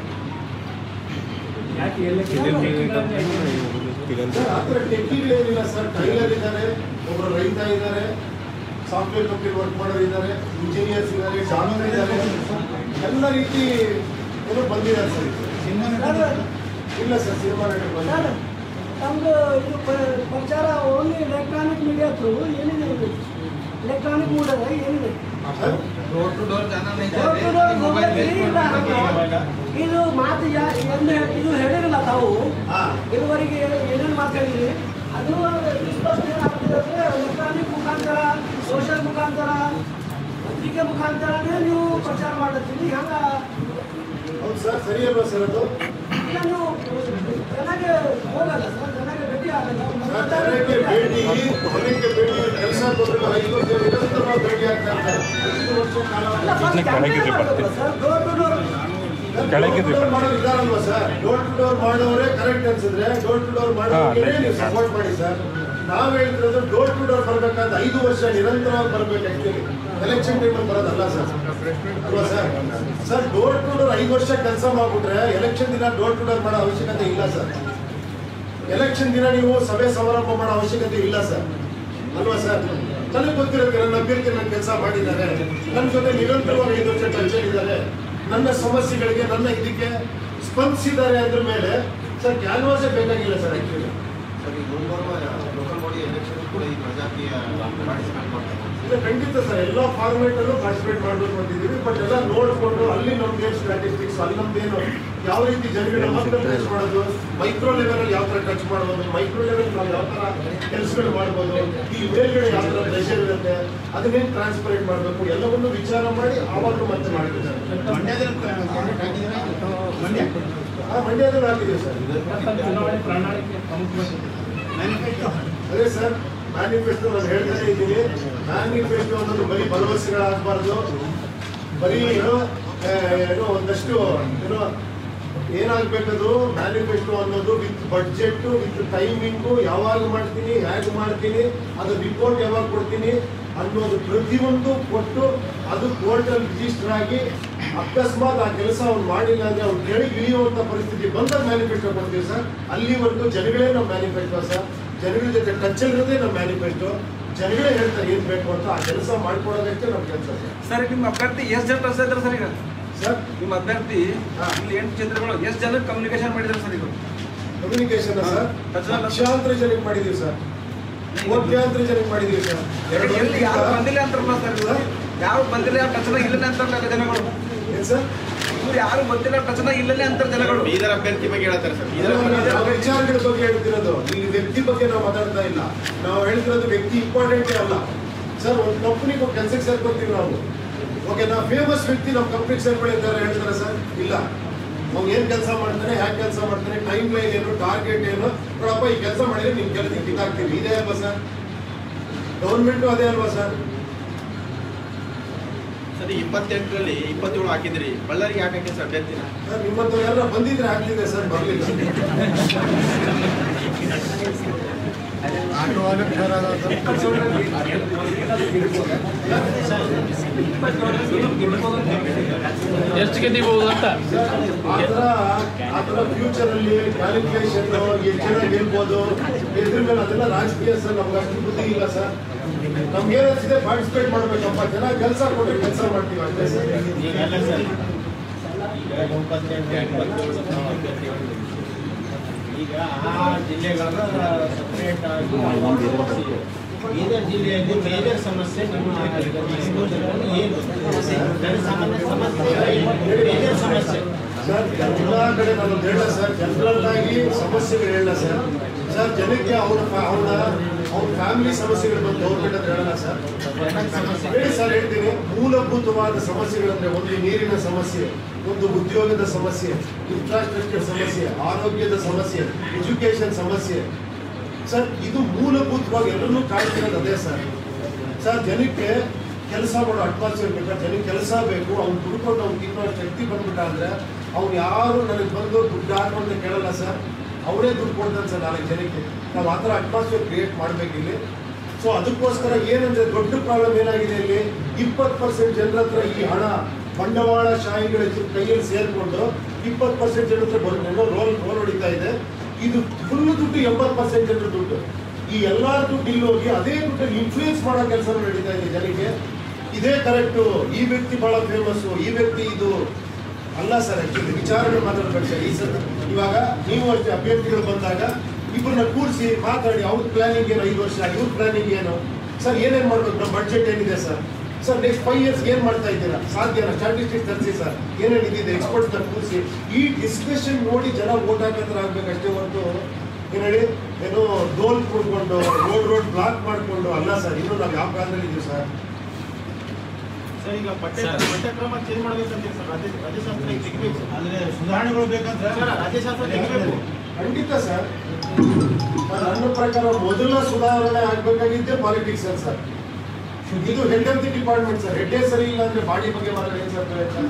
S1: ಸರ್, ಆ ಥರ ಟೆಕ್ನಿಗಳೇನಿಲ್ಲ ಸರ್ ಟೈಲರ್ ಇದ್ದಾರೆ ಒಬ್ಬರು ರೈತ ಇದ್ದಾರೆ ಸಾಫ್ಟ್ವೇರ್ ಕಂಪ್ನಿ ವರ್ಕ್ ಮಾಡೋರು ಇದ್ದಾರೆ ಇಂಜಿನಿಯರ್ಸ್ ಇದ್ದಾರೆ ಡಾಕ್ಟರ್ ಇದ್ದಾರೆ ಎಲ್ಲ ರೀತಿ ಏನೋ ಬಂದಿದ್ದಾರೆ ಸರ್ ಇಲ್ಲ ಸರ್ ಸಿನಿಮಾ ನಟರು ಬಂದಿದ್ದಾರೆ
S10: ನಮ್ದು ಇದು ಪ- ಪ್ರಚಾರ ಓನ್ಲಿ ಎಲೆಕ್ಟ್ರಾನಿಕ್ ಮೀಡಿಯಾ ಥ್ರೂ ಏನಿದೆ ಇದು ಎಲೆಕ್ಟ್ರಾನಿಕ್ ಮೀಡಿಯಾದ ಏನಿದೆ
S3: डोर टू डोर जाना नहीं
S10: Door to door mobile ಇಲ್ಲ. ಇದು ಮಾತು ಯಾ- ಎಂದು ಇದು ಹೇಳಿರಲ್ಲ ತಾವು
S1: ಹಾ
S10: ಇದುವರೆಗೆ ಏನೇನು ಮಾತಾಡಿದ್ರಿ ಅದು ಸ್ಪಷ್ಟ ಏನಾಗ್ತದೆ ಅಂದ್ರೆ ಎಲೆಕ್ಟ್ರಾನಿಕ್ ಮುಖಾಂತರ ಸೋಷಿಯಲ್ ಮುಖಾಂತರ ಪತ್ರಿಕೆ ಮುಖಾಂತರನೇ ನೀವು ಪ್ರಚಾರ ಮಾಡತ್ತೀರಿ ಹಂಗ
S1: ಹೌದು ಸರ್ ಸರಿ ಅಲ್ವಾ ಸರ್ ಅದು
S10: ಇಲ್ಲ ನೀವು ಜನಗೆ ಹೋಗಲ್ಲ ಸರ್ ಜನಗೆ ಭೇಟಿ ಆಗಲ್ಲ
S1: ಸರ್, ಜನಕ್ಕೆ ಭೇಟಿ ಜನಕ್ಕೆ ಭೇಟಿ ಕೆಲಸ ಕೊಟ್ಟರು ಐದು ವರ್ಷ ನಿರಂತರವಾಗಿ ಭೇಟಿ ಆಗ್ತಾ ಇರ್ತಾರೆ ಐದು ವರ್ಷ ಕಾಲ
S10: ಇಲ್ಲ, first campaign ಮಾಡ್ಬೇಕು sir door to door
S1: door to door ಮಾಡೋರು ಇದಾರಲ್ವಾ ಸರ್ ಡೋರ್ ಟು ಡೋರ್ ಮಾಡೋರೇ ಕರೆಕ್ಟ್ ಅನ್ಸಿದ್ರೆ ಡೋರ್ ಟು ಡೋರ್ ಮಾಡೋರಿಗೆ ನೀವು ಸಪೋರ್ಟ್ ಮಾಡಿ ಸರ್ ನಾವ್ ಹೇಳ್ತಿರೋದು ಡೋರ್ ಟು ಡೋರ್ ಬರ್ಬೇಕಾದ್ರೆ ಐದು ವರ್ಷ ನಿರಂತರವಾಗಿ ಬರ್ಬೇಕು ಆಕ್ಚುಲಿ ಎಲೆಕ್ಷನ್ ಟೈಮಲ್ಲಿ ಬರೋದಲ್ಲ ಸರ್ ಅಲ್ವಾ sir sir door to door ಐದು ವರ್ಷ ಕೆಲಸ ಮಾಡ್ಬಿಟ್ರೆ ಎಲೆಕ್ಷನ್ ದಿನ ಡೋರ್ ಟು ಡೋರ್ ಮಾಡೋ ಅವಶ್ಯಕತೆ ಇಲ್ಲ ಸರ್ ಎಲೆಕ್ಷನ್ ದಿನ ನೀವು ಸಭೆ ಸಮಾರಂಭ ಮಾಡೋ ಅವಶ್ಯಕತೆ ಇಲ್ಲ ಸರ್ ಅಲ್ವಾ ಸರ್ ನನಗೆ ಗೊತ್ತಿರೋದು ನನ್ನ ಅಭ್ಯರ್ಥಿ ನನ್ನ ಕೆಲಸ ಮಾಡಿದ್ದಾರೆ ನನ್ನ ಜೊತೆ ನಿರಂತರವಾಗಿ ಐದು ವರ್ಷ ಇದ್ದಾರೆ ನನ್ನ ಸಮಸ್ಯೆಗಳಿಗೆ ನನ್ನ ಇದಕ್ಕೆ ಸ್ಪಂದಿಸಿದ್ದಾರೆ ಅದ್ರ ಮೇಲೆ ಸರ್ ಕ್ಯಾನ್ವಾಸೇ ಬೇಕಾಗಿಲ್ಲ ಸರ್ ಆಕ್ಚುಲಿ
S8: ಸರ್ ಈ ಮುಂಬರುವ ಲೋಕಲ್ ಬಾಡಿ ಎಲೆಕ್ಷನ್ ಕೂಡ ಈ ಪ್ರಜಾಕೀಯ ಪಾರ್ಟಿಸಿಪೇಟ್ ಮಾಡ್ತಾರೆ
S1: ಇಲ್ಲ, ಖಂಡಿತ ಸರ್ ಎಲ್ಲ ಫಾರ್ಮೇಟ್ ಅಲ್ಲೂ ಪಾರ್ಟಿಸಿಪೇಟ್ ಮಾಡಬೇಕು ಅಂತಿದ್ದೀವಿ ಬಟ್ ಎಲ್ಲ ನೋಡ್ಕೊಂಡು ಅಲ್ಲಿ ನಮ್ದು ಏನು ಸ್ಟ್ಯಾಟಿಸ್ಟಿಕ್ಸ್ ಅಲ್ಲಿ ನಮ್ದೇನು ಯಾವ ರೀತಿ ಜನಗಳ ಮಕ್ಕಳು ಟಚ್ ಮಾಡೋದು ಮೈಕ್ರೋ ಲೆವೆಲ್ ಅಲ್ಲಿ ಯಾವ ತರ ಟಚ್ ಮಾಡ್ಬೋದು ಮೈಕ್ರೋ ಲೆವೆಲ್ ನಾವು ಯಾವ ತರ ಕೆಲಸಗಳು ಮಾಡ್ಬೋದು ಈ ಮೇಲ್ಗಡೆ ಯಾವ ತರ ಪ್ರೆಷರ್ ಇರುತ್ತೆ ಅದನ್ನೇನು ಟ್ರಾನ್ಸ್ಪರೆಂಟ್ ಮಾಡಬೇಕು ಎಲ್ಲವನ್ನು ವಿಚಾರ ಮಾಡಿ ಆವಾಗ ಮತ್ತೆ ಮಾಡಿದ್ವಿ ಸರ್
S3: ಮಂಡ್ಯ
S1: ಆ ಮಂಡ್ಯದಲ್ಲಿ ಹಾಕಿದ್ದೀವಿ ಸರ್
S9: ಚುನಾವಣೆ ಪ್ರಣಾಳಿಕೆ ಪ್ರಮುಖವಾಗಿ
S1: ಅದೇ ಸರ್ ಮ್ಯಾನಿಫೆಸ್ಟೋ ನಾನು ಹೇಳ್ತಾನೆ ಇದ್ದೀನಿ ಮ್ಯಾನಿಫೆಸ್ಟೋ ಅನ್ನೋದು ಬರೀ ಭರವಸೆಗಳಾಗಬಾರ್ದು ಬರೀ ಏನೋ ಆ, ಏನೋ ಒಂದಷ್ಟು ಏನೋ ಏನಾಗಬೇಕದು ಮ್ಯಾನಿಫೆಸ್ಟೋ ಅನ್ನೋದು ವಿತ್ ಬಡ್ಜೆಟ್ ವಿತ್ ಟೈಮಿಂಗು ಯಾವಾಗ ಮಾಡ್ತೀನಿ ಹೇಗೆ ಮಾಡ್ತೀನಿ ಅದು ರಿಪೋರ್ಟ್ ಯಾವಾಗ ಕೊಡ್ತೀನಿ ಅನ್ನೋದು ಪ್ರತಿಯೊಂದು ಕೊಟ್ಟು ಅದು ಕೋರ್ಟಲ್ಲಿ ರಿಜಿಸ್ಟರ್ ಆಗಿ ಅಕಸ್ಮಾತ್ ಆ ಕೆಲಸ ಅವ್ನು ಮಾಡಿಲ್ಲ ಅಂದ್ರೆ ಅವ್ನು ಕೆಳಗೆ ಇಳಿಯುವಂತ ಪರಿಸ್ಥಿತಿ ಬಂದಾಗ ಮ್ಯಾನಿಫೆಸ್ಟೋ ಕೊಡ್ತೀವಿ ಸರ್ ಅಲ್ಲಿವರೆಗೂ ಜನಗಳೇ ನಮ್ಮ ಮ್ಯಾನಿಫೆಸ್ಟೋ ಸರ್ ಜನಗಳ ಜೊತೆ ಟಚ್ ಇರೋದೇ ನಮ್ಮ ಮ್ಯಾನಿಫೆಸ್ಟೋ ಜನಗಳೇ ಹೇಳ್ತಾರೆ ಏನ್ ಬೇಕು ಅಂತ ಆ ಕೆಲಸ ಮಾಡ್ಕೊಡೋದಕ್ಕೆ ನಮ್ಮ ಕೆಲಸ ಸರ್
S6: ಸರ್ ನಿಮ್ಮ ಅಭ್ಯರ್ಥಿ ಎಷ್ಟು ಜನ ಕಳ್ಸ್ತಾ ಇದ್ದಾರೆ ಸರ್ ಈಗ
S1: ಸರ್
S6: ನಿಮ್ಮ ಅಭ್ಯರ್ಥಿ ಇಲ್ಲಿ ಎಂಟು ಕ್ಷೇತ್ರಗಳು ಎಷ್ಟು ಜನ ಕಮ್ಯುನಿಕೇಶನ್ ಮಾಡಿದ್ದಾರೆ ಸರ್ ಈಗ
S1: ಕಮ್ಯುನಿಕೇಶನ್ ಸರ್
S6: ಹಾ.
S1: ಲಕ್ಷಾಂತರ ಜನಕ್ಕೆ ಮಾಡಿದೀವಿ ಸರ್ ಕೋಟ್ಯಾಂತರ ಜನಕ್ಕೆ ಮಾಡಿದೀವಿ ಸರ್ ಎರಡು
S6: ಎಲ್ಲಿ ಯಾರು
S1: ವರ್ಷದಿಂದ-
S6: ಬಂದಿಲ್ಲ ಅಂತಾರಲ್ಲ ಸರ್ ಇವ್ರು? ಯಾರು ಬಂದಿಲ್ಲ ಯಾರು ಟಚನ ಇಲ್ಲನೇ ಅಂತಾರಲ್ಲ ಜನಗಳು
S1: ಏನ್ ಸರ್
S6: ಇವ್ರು ಯಾರು ಬಂದಿಲ್ಲ ಟಚನ ಇಲ್ಲನೇ ಅಂತಾರೆ ಜನಗಳು
S3: ಬೀದರ್ ಅಭ್ಯರ್ಥಿ ಬಗ್ಗೆ ಹೇಳ್ತಾರೆ ಸರ್ ಬೀದರ್
S1: ನಾವು ವಿಚಾರಗಳ ಬಗ್ಗೆ ಹೇಳ್ತಿರೋದು ಇಲ್ಲಿ ವ್ಯಕ್ತಿ ಬಗ್ಗೆ ನಾವು ಮಾತಾಡ್ತಾ ಇಲ್ಲ ನಾವು ಹೇಳ್ತಿರೋದು ವ್ಯಕ್ತಿ ಇಂಪಾರ್ಟೆಂಟೇ ಅಲ್ಲ ಸರ್ ಒಂದು ಕಂಪ್ನಿಗೆ ಒಂದು ಕೆಲಸಕ್ಕೆ ಸೇರ್ಕೊತೀವಿ ನಾವು ಓಕೆ ನಾವು ಫೇಮಸ್ ವ್ಯಕ್ತಿ ನಮ್ಮ ಕಂಪ್ನಿಗೆ ಸೇರ್ಕೊಂಡಿದ್ದಾರೆ ಹೇಳ್ತಾರೆ ಸರ್ ಇಲ್ಲ ಅವ್ನು ಏನ್ ಕೆಲಸ ಮಾಡ್ತಾನೆ ಹ್ಯಾಕ್ ಕೆಲಸ ಮಾಡ್ತಾನೆ ಟೈಮ್ ಲೈನ್ ಏನು ಟಾರ್ಗೆಟ್ ಏನು ನೋಡಪ್ಪ ಈ ಕೆಲಸ ಮಾಡಿದ್ರೆ ನಿಮ್ ಕೆಲಸ ಕಿತ್ತಾಕ್ತೀವಿ ಇದೇ ಅಲ್ವಾ ಸರ್ ಗೌರ್ಮೆಂಟು ಅದೇ ಅಲ್ವಾ ಸರ್
S3: ಸರ್ ಇಪ್ಪತ್ತೆಂಟರಲ್ಲಿ ಇಪ್ಪತ್ತೇಳು ಹಾಕಿದ್ರಿ ಬಳ್ಳಾರಿಗೆ ಯಾಕೆ ಹಾಕಿ ಸರ್ ಅಭ್ಯರ್ಥಿನ
S1: ಸರ್ ನಿಮ್ಮಂತ ಯಾರು ಬಂದಿದ್ರೆ ಆಗ್ತಿದೆ ಸರ್ ಬರ್ಲಿಲ್ಲ
S9: ಎಷ್ಟು ಗೆದ್ದಿಬಹುದು ಅಂತ
S1: ಆತರ ಆತರ ಫ್ಯೂಚರ್ ಅಲ್ಲಿ ಕ್ಯಾಲ್ಕುಲೇಷನ್ ಎಷ್ಟು ಜನ ಗೆಲ್ಬೋದು ಇದ್ರ ಮೇಲೆ ಅದೆಲ್ಲ ರಾಜಕೀಯ ಸರ್ ನಮ್ಗೆ ಅಷ್ಟು ಬುದ್ಧಿ ಇಲ್ಲ ಸರ್ ನಮ್ಗೆ ಏನಿದೆ ಪಾರ್ಟಿಸಿಪೇಟ್ ಮಾಡ್ಬೇಕಪ್ಪ ಜನ ಕೆಲಸ ಕೊಟ್ಟರೆ ಕೆಲಸ ಮಾಡ್ತೀವಿ ಅಷ್ಟೇ ಸರ್
S11: ಈಗ ಆ ಜಿಲ್ಲೆಗಳ ಸಪರೇಟ್ ಆಗಿ ಬೀದರ್ ಜಿಲ್ಲೆಯಲ್ಲಿ ಮೇಜರ್ ಸಮಸ್ಯೆ ನಮ್ಮ ಯುವಜನರಲ್ಲಿ ಏನು ಜನಸಾಮಾನ್ಯ ಸಮಸ್ಯೆ ಮೇಜರ್ ಸಮಸ್ಯೆ
S1: ಸರ್ ಎಲ್ಲ ಕಡೆ ನಾನು ಹೇಳ ಸರ್ ಜನರಲ್ ಆಗಿ ಸಮಸ್ಯೆಗಳು ಹೇಳ ಸರ್ ಸರ್ ಜನಕ್ಕೆ ಅವನ ಅವನ ಅವ್ನ ಫ್ಯಾಮಿಲಿ ಸಮಸ್ಯೆಗಳು ಬಂದು ಗೌರ್ಮೆಂಟ್ ಅಂತ ಹೇಳಲ್ಲ ಸರ್ ಹೇಳಿ ಸರ್ ಹೇಳ್ತೀನಿ ಮೂಲಭೂತವಾದ ಸಮಸ್ಯೆಗಳಂದ್ರೆ ಒಂದು ನೀರಿನ ಸಮಸ್ಯೆ ಒಂದು ಉದ್ಯೋಗದ ಸಮಸ್ಯೆ ಇನ್ಫ್ರಾಸ್ಟ್ರಕ್ಚರ್ ಸಮಸ್ಯೆ ಆರೋಗ್ಯದ ಸಮಸ್ಯೆ ಎಜುಕೇಶನ್ ಸಮಸ್ಯೆ ಸರ್ ಇದು ಮೂಲಭೂತವಾಗಿ ಎಲ್ಲರನ್ನೂ ಕಾಡ್ತಿರೋದು ಅದೇ ಸರ್ ಸರ್ ಜನಕ್ಕೆ ಕೆಲಸ ಮಾಡೋ ಅಟ್ಮಾಸ್ಫಿಯರ್ ಬೇಕಾ ಜನಕ್ಕೆ ಕೆಲಸ ಬೇಕು ಅವ್ನು ದುಡ್ಕೊಂಡು ಅವ್ನು ತಿನ್ನೋ ಶಕ್ತಿ ಬಂದ್ಬಿಟ್ಟ ಅಂದ್ರೆ ಅವ್ನು ಯಾರು ನನಗೆ ಬಂದು ದುಡ್ಡು ಹಾಕು ಅಂತ ಕೇಳಲ್ಲ ಸರ್ ಅವರೇ ದುಡ್ಡು ಕೊಡ್ತಾನೆ ಸರ್ ನಾಲ್ಕು ಜನಕ್ಕೆ ನಾವು ಆ ಥರ ಅಟ್ಮಾಸ್ಫಿಯರ್ ಕ್ರಿಯೇಟ್ ಮಾಡಬೇಕಿಲ್ಲಿ ಸೊ ಅದಕ್ಕೋಸ್ಕರ ಏನಂದ್ರೆ ದೊಡ್ಡ ಪ್ರಾಬ್ಲಮ್ ಏನಾಗಿದೆ ಇಲ್ಲಿ ಇಪ್ಪತ್ತು ಪರ್ಸೆಂಟ್ ಜನರ ಹತ್ರ ಈ ಹಣ ಬಂಡವಾಳ ಶಾಹಿಗಳ ಜೊ- ಕೈಯಲ್ಲಿ ಸೇರಿಕೊಂಡು ಇಪ್ಪತ್ತು ಪರ್ಸೆಂಟ್ ಜನರ ಹತ್ರ ಬಂದು ರೋಲ್ ರೋಲ್ ಹೊಡಿತಾ ಇದೆ ಇದು ಫುಲ್ ದುಡ್ಡು ಎಂಬತ್ತು ಪರ್ಸೆಂಟ್ ಜನರ ದುಡ್ಡು ಈ ಎಲ್ಲಾ ದುಡ್ಡು ಇಲ್ಲಿ ಹೋಗಿ ಅದೇ ದುಡ್ಡಲ್ಲಿ ಇನ್ಫ್ಲೂಯೆನ್ಸ್ ಮಾಡೋ ಕೆಲಸ ನಡೀತಾ ಇದೆ ಜನಕ್ಕೆ ಇದೇ ಕರೆಕ್ಟು ಈ ವ್ಯಕ್ತಿ ಬಹಳ ಫೇಮಸ್ ಈ ವ್ಯಕ್ತಿ ಇದು ಅಲ್ಲ ಸರ್ ಆಕ್ಚುಲಿ ವಿಚಾರಗಳು ಮಾತಾಡ್ಬೇಕು ಸರ್ ಈ ಸರ್ ಇವಾಗ ನೀವು ಅಷ್ಟೇ ಅಭ್ಯರ್ಥಿಗಳು ಬಂದಾಗ ಇಬ್ಬರನ್ನ ಕೂರಿಸಿ ಮಾತಾಡಿ ಅವ್ರ ಪ್ಲಾನಿಂಗ್ ಏನು ಐದು ವರ್ಷ ಇವ್ರ ಪ್ಲಾನಿಂಗ್ ಏನು ಸರ್ ಏನೇನು ಮಾಡ್ಬೇಕು ನಮ್ಮ ಬಡ್ಜೆಟ್ ಏನಿದೆ sir sir next five years ಏನು ಮಾಡ್ತಾ ಇದ್ದೀರಾ ಸಾಧ್ಯನಾ ಸ್ಟಾಟಿಸ್ಟಿಕ್ಸ್ ತರಿಸಿ ಸರ್ ಏನೇನು ಇದಿದೆ ಎಕ್ಸ್ಪರ್ಟ್ಸ್ನ ಕೂರಿಸಿ ಈ ಡಿಸ್ಕಷನ್ ನೋಡಿ ಜನ ಓಟ್ ಹಾಕತ್ರ ಆಗ್ಬೇಕಷ್ಟೇ ಹೊರತು ಏನು ಹೇಳಿ ಏನೋ ಡೋಲ್ ಕುಡ್ಕೊಂಡು ರೋಡ್ ರೋಡ್ ಬ್ಲಾಕ್ ಮಾಡಿಕೊಂಡು ಅಲ್ಲ ಸರ್ ಇನ್ನು ನಾವು ಯಾವ ಕಾಲದಲ್ಲಿ ಇದೀವಿ ಸರ್
S3: ಸರ್ ಈಗ ಪಠ್ಯ ಪಠ್ಯಕ್ರಮ ಚೇಂಜ್ ಮಾಡ್ಬೇಕಂತೀವಿ ಸರ್ ರಾಜ್ಯ ರಾಜ್ಯಶಾಸ್ತ್ರ ಈಗ ತೆಗಿಬೇಕು ಅಂದ್ರೆ ಸುಧಾರಣೆಗಳು ಬೇಕಂದ್ರೆ ರಾಜ್ಯಶಾಸ್ತ್ರ ತೆಗಿಬೇಕು
S1: ಖಂಡಿತ ಸರ್ ನನ್ನ ಪ್ರಕಾರ ಮೊದಲ ಸುಧಾರಣೆ ಆಗ್ಬೇಕಾಗಿದ್ದೆ ಪಾಲಿಟಿಕ್ಸ್ ಸರ್ ಇದು head of the department sir ಹೆಡ್ಡೇ ಸರಿ ಇಲ್ಲ ಅಂದ್ರೆ ಬಾಡಿ ಬಗ್ಗೆ ಮಾತ್ರ ಏನ್ ಸರ್ ಪ್ರಯತ್ನ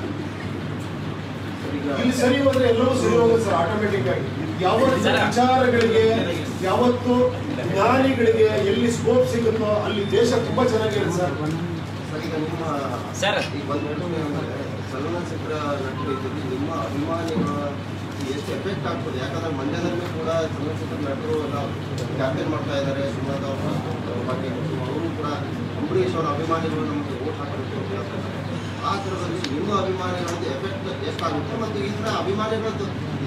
S1: ಇಲ್ಲಿ ಸರಿ ಹೋದ್ರೆ ಎಲ್ಲವೂ ಸರಿ ಹೋಗುತ್ತೆ ಸರ್ ಆಟೋಮೆಟಿಕ್ ಆಗಿ ಯಾವತ್ತು ವಿಚಾರಗಳಿಗೆ ಯಾವತ್ತು ಜ್ಞಾನಿಗಳಿಗೆ ಎಲ್ಲಿ ಸ್ಕೋಪ್ ಸಿಗುತ್ತೋ ಅಲ್ಲಿ ದೇಶ ತುಂಬಾ ಚೆನ್ನಾಗಿರುತ್ತೆ ಸರ್
S8: ಸರ್ ಈಗ ನಿಮ್ಮ
S7: ಸರ್.
S8: ಈಗ ಬಂದ್ಬಿಟ್ಟು ಏನಂದ್ರೆ ಚಲನಚಿತ್ರ ನಟರು ಜೊತೆ ನಿಮ್ಮ ಅಭಿಮಾನಿಗಳ ಎಷ್ಟು ಎಫೆಕ್ಟ್ ಆಗ್ತದೆ ಯಾಕಂದ್ರೆ ಮಂಡ್ಯದಲ್ಲಿ ಕೂಡ ಚಲನಚಿತ್ರ ನಟರು ಎಲ್ಲ ಕ್ಯಾಂಪೇನ್ ಮಾಡ್ತಾ ಇದ್ದಾರೆ ಸುಮಲತಾ ಅವ್ರ ಬಗ್ಗೆ ಅವರು ಕೂಡ ಅಂಬರೀಷ್ ಅವರ ಅಭಿಮಾನಿಗಳು ನಮಗೆ ಓಟ್ ಹಾಕಬೇಕು ಅಂತ ಹೇಳ್ತಾರೆ ಆ ಥರದಲ್ಲಿ ನಿಮ್ಮ ಅಭಿಮಾನಿಗಳದ್ದು ಎಫೆಕ್ಟ್ ಎಷ್ಟಾಗುತ್ತೆ ಮತ್ತು ಈ ಥರ ಅಭಿಮಾನಿಗಳದ್ದು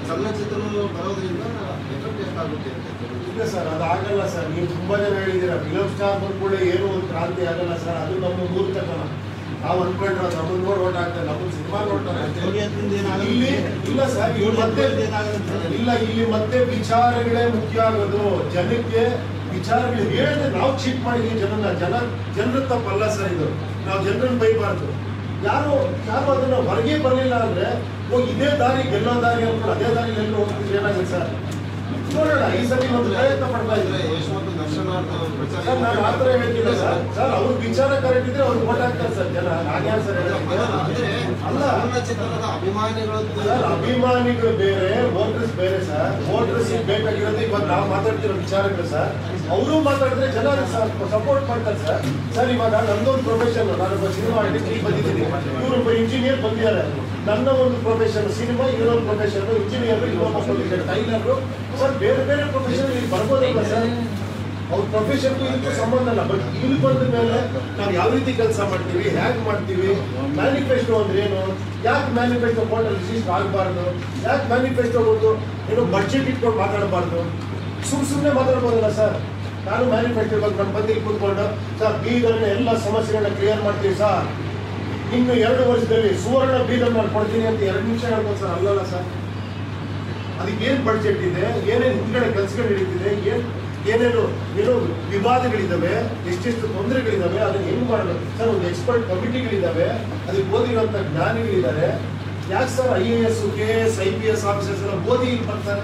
S8: ಚಲನಚಿತ್ರಗಳು ಬರೋದ್ರಿಂದ ಎಫೆಕ್ಟ್ ಎಷ್ಟಾಗುತ್ತೆ ಅಂತ
S1: ಇಲ್ಲ ಸರ್ ಅದು ಆಗಲ್ಲ ಸರ್ ನೀವು ತುಂಬಾ ಜನ ಹೇಳಿದ್ದೀರಾ ಫಿಲಮ್ ಸ್ಟಾರ್ ಬಂದ್ಕೂಡಲೇ ಏನೂ ಒಂದು ಕ್ರಾಂತಿ ಆಗಲ್ಲ ಸರ್ ಅದು ನಮ್ಮ ಮೂರ್ತತನ ನಾವು ಅನ್ಕೊಂಡ್ರೆ ಅದು ನಮ್ಮನ್ನ ನೋಡಿ ಓಟ್ ಹಾಕ್ತಾರೆ ನಮ್ಮನ್ನ ಸಿನಿಮಾ ನೋಡ್ತಾರೆ
S11: ನೋಡಿ ಅದ್ರಿಂದ ಏನಾಗುತ್ತೆ?
S1: ಇಲ್ಲಿ ಇಲ್ಲ ಸರ್ ಇಲ್ಲಿ ಮತ್ತೆ
S11: ಏನಾಗುತ್ತೆ?
S1: ಇಲ್ಲ ಇಲ್ಲಿ ಮತ್ತೆ ವಿಚಾರಗಳೇ ಮುಖ್ಯ ಆಗೋದು ಜನಕ್ಕೆ ವಿಚಾರಗಳು ಹೇಳಿದ್ರೆ ನಾವು ಚೀಟ್ ಮಾಡಿದೀವಿ ಜನನ ಜನ ಜನರ ತಪ್ಪಲ್ಲ ಸರ್ ಇದು ನಾವು ಜನರನ್ನ ಬೈಬಾರ್ದು ಯಾರು ಯಾರು ಅದನ್ನ ಹೊರಗೆ ಬರಲಿಲ್ಲ ಅಂದ್ರೆ ಓ ಇದೇ ದಾರಿ ಗೆಲ್ಲೋ ದಾರಿ ಅನ್ಕೊಂಡು ಅದೇ ದಾರಿ ಎಲ್ಲರೂ ಹೋಗ್ತಿದ್ರೆ ಏನಾಗುತ್ತೆ ಸರ್ ನೋಡೋಣ ಈ ಸತಿ ಒಂದು ಪ್ರಯತ್ನ ಪಡ್ತಾ ಇದ್ರೆ
S8: ಅಂದ್ರೆ ಯಶ್ ಮತ್ತು ದರ್ಶನ್ ಅವ್ರದ್ದು ಪ್ರಚಾರ
S1: ಸರ್ ನಾನು ಆ ಥರ ಹೇಳ್ತಿಲ್ಲ ಸರ್ ಸರ್ ಅವ್ರ ವಿಚಾರ ಕರೆಕ್ಟ್ ಇದ್ರೆ ಅವ್ರು ಓಟ್ ಹಾಕ್ತಾರೆ ಸರ್ ಜನ ನಾನ್ಯಾರು ಸರ್ ಹೇಳೋದು?
S8: ಅಂದ್ರೆ
S1: ಅಲ್ಲ
S8: ಚಲನಚಿತ್ರದ ಅಭಿಮಾನಿಗಳದ್ದು
S1: ಸರ್ ಅಭಿಮಾನಿಗಳು ಬೇರೆ ವೋಟರ್ಸ್ ಬೇರೆ ಸರ್ ವೋಟರ್ಸ್ ಬೇಕಾಗಿರೋದು ಇವಾಗ ನಾವು ಮಾತಾಡ್ತಿರೋ ವಿಚಾರಗಳು ಸರ್ ಅವರು ಮಾತಾಡಿದ್ರೆ ಜನ ಸಪೋರ್ಟ್ ಮಾಡ್ತಾರೆ ಸರ್ ಸರ್ ಇವಾಗ ನಂದೊಂದು ಪ್ರೊಫೆಷನ್ ನಾನೊಬ್ಬ ಸಿನಿಮಾ ಆರ್ಟಿಸ್ಟ್ ಬಂದಿದ್ದೀನಿ ಇವರೊಬ್ಬ ಇಂಜಿನಿಯರ್ ಬಂದಿದ್ದಾರೆ ನನ್ನ ಒಂದು ಪ್ರೊಫೆಷನ್ ಸಿನಿಮಾ ಇನ್ನೊಂದು ಪ್ರೊಫೆಷನ್ ಇಂಜಿನಿಯರ್ ಇನ್ನೊಬ್ಬ ಪ್ರೊಫೆಷನ್ ಟೈಲರ್ ಸರ್ ಬೇರೆ ಬೇರೆ ಪ್ರೊಫೆಷನ್ ಇಲ್ಲಿ ಬರ್ಬೋದಲ್ಲ ಸರ್ ಅವ್ರ ಪ್ರೊಫೆಷನ್ಗೂ ಇದಕ್ಕೂ ಸಂಬಂಧ ಇಲ್ಲ ಬಟ್ ಇಲ್ಲಿ ಬಂದ ಮೇಲೆ ನಾವು ಯಾವ ರೀತಿ ಕೆಲಸ ಮಾಡ್ತೀವಿ ಹೇಗೆ ಮಾಡ್ತೀವಿ ಮ್ಯಾನಿಫೆಸ್ಟೋ ಅಂದ್ರೆ ಏನು ಯಾಕೆ ಮ್ಯಾನಿಫೆಸ್ಟೋ ಫೋಟಲ್ ರಿಜಿಸ್ಟರ್ ಆಗಬಾರ್ದು ಯಾಕೆ ಮ್ಯಾನಿಫೆಸ್ಟೋ ಒಂದು ಏನು ಬಡ್ಜೆಟ್ ಇಟ್ಕೊಂಡು ಮಾತಾಡಬಾರ್ದು ಸುಮ್ ಸುಮ್ಮನೆ ಮಾತಾಡ್ಬೋದಲ್ಲ ಸರ್ ನಾನು ಮ್ಯಾನಿಫೆಸ್ಟೋ ಬಗ್ಗೆ ನಮ್ಮ ಬಂದು ಇಲ್ಲಿ ಕೂತ್ಕೊಂಡು ಸರ್ ಬೀದರ್ನ ಎಲ್ಲ ಸಮಸ್ಯೆಗಳನ್ನ ಕ್ಲಿಯರ್ ಮಾಡ್ತೀವಿ ಸರ್ ಇನ್ನು ಎರಡು ವರ್ಷದಲ್ಲಿ ಸುವರ್ಣ ಬೀದರ್ ನಾನು ಕೊಡ್ತೀನಿ ಅಂತ ಎರಡು ನಿಮಿಷ ಹೇಳ್ಬೋದು ಸರ್ ಅಲ್ಲಲ್ಲ ಸರ್ ಅದಕ್ಕೆ ಏನು ಬಡ್ಜೆಟ್ ಇದೆ ಏನೇನು ಹಿಂದ್ಗಡೆ ಕೆಲಸಗಳು ನಡೀತಿದೆ ಏನ್ ಏನೇನು ಏನೋ ವಿವಾದಗಳಿದ್ದಾವೆ ಎಷ್ಟೆಷ್ಟು ತೊಂದರೆಗಳಿದ್ದಾವೆ ಅದನ್ನ ಹೆಂಗ್ ಮಾಡಬೇಕು ಸರ್ ಒಂದು ಎಕ್ಸ್ಪರ್ಟ್ ಕಮಿಟಿಗಳಿದ್ದಾವೆ ಅದಕ್ಕೆ ಓದಿರುವಂತ ಜ್ಞಾನಿಗಳಿದ್ದಾರೆ ಯಾಕೆ sir I A S K S I P S officers ಎಲ್ಲ ಓದಿ ಇಲ್ಲಿ ಬರ್ತಾರೆ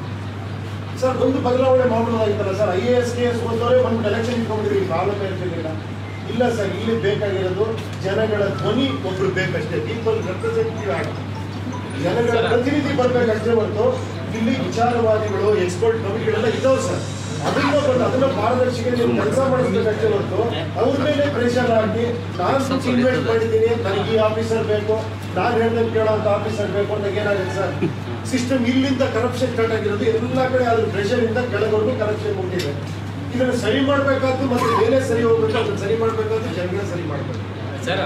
S1: ಸರ್ ಒಂದು ಬದಲಾವಣೆ ಮಾಡೋದಾಗಿತ್ತಲ್ಲ sir I A S K S ಓದೋರೆ ಬಂದ್ಬಿಟ್ಟು ಎಲೆಕ್ಷನ್ ಇಟ್ಕೊಂಡಿದ್ರಿ ಪ್ರಾಬ್ಲಮ್ ಇರ್ತಿರ್ಲಿಲ್ಲ ಇಲ್ಲ ಸರ್ ಇಲ್ಲಿ ಬೇಕಾಗಿರೋದು ಜನಗಳ ಧ್ವನಿ ಒಬ್ರು ಬೇಕಷ್ಟೇ ಪೀಪಲ್ ರೆಪ್ರೆಸೆಂಟೇಟಿವ್ ಆಗಿ ಜನಗಳ ಪ್ರತಿನಿಧಿ ಬರ್ಬೇಕಷ್ಟೇ ಹೊರತು ಇಲ್ಲಿ ವಿಚಾರವಾದಿಗಳು ಎಕ್ಸ್ಪರ್ಟ್ ಕಮಿಟಿಗಳೆಲ್ಲ ಇದಾವೆ ಸರ್ ಅದನ್ನ ಬಂದು ಅದನ್ನ ಪಾರದರ್ಶಿಗೆ ನೀವು ಕೆಲಸ ಮಾಡಿಸ್ಬೇಕಷ್ಟೇ ಹೊರತು ಅವ್ರ ಮೇಲೆ ಪ್ರೆಷರ್ ಹಾಕಿ ನಾನು ದುಡ್ಡು ಇನ್ವೆಸ್ಟ್ ಮಾಡಿದ್ದೀನಿ ನನಗೆ ಈ ಆಫೀಸರ್ ಬೇಕು ನಾನು ಹೇಳ್ದಂಗೆ ಕೇಳೋಂಥ ಆಫೀಸರ್ ಬೇಕು ಅಂತ ಏನಾಗುತ್ತೆ ಸರ್ ಸಿಸ್ಟಮ್ ಇಲ್ಲಿಂದ ಕರಪ್ಷನ್ ಸ್ಟಾರ್ಟ್ ಆಗಿರೋದು ಎಲ್ಲ ಕಡೆ ಅದ್ರ ಪ್ರೆಷರ್ ಇಂದ ಕೆಳಗೊಂಡು ಕರಪ್ಷನ್ ಮುಟ್ಟಿದೆ ಇದನ್ನ ಸರಿ ಮಾಡ್ಬೇಕಾದ್ದು ಮತ್ತೆ ಬೇರೆ ಸರಿ ಹೋಗ್ಬೇಕು ಅದನ್ನ ಸರಿ ಮಾಡ್ಬೇಕಾದ್ದು ಜನಗಳ ಸರಿ ಮಾಡ್ಬೇಕು
S7: ಸರ್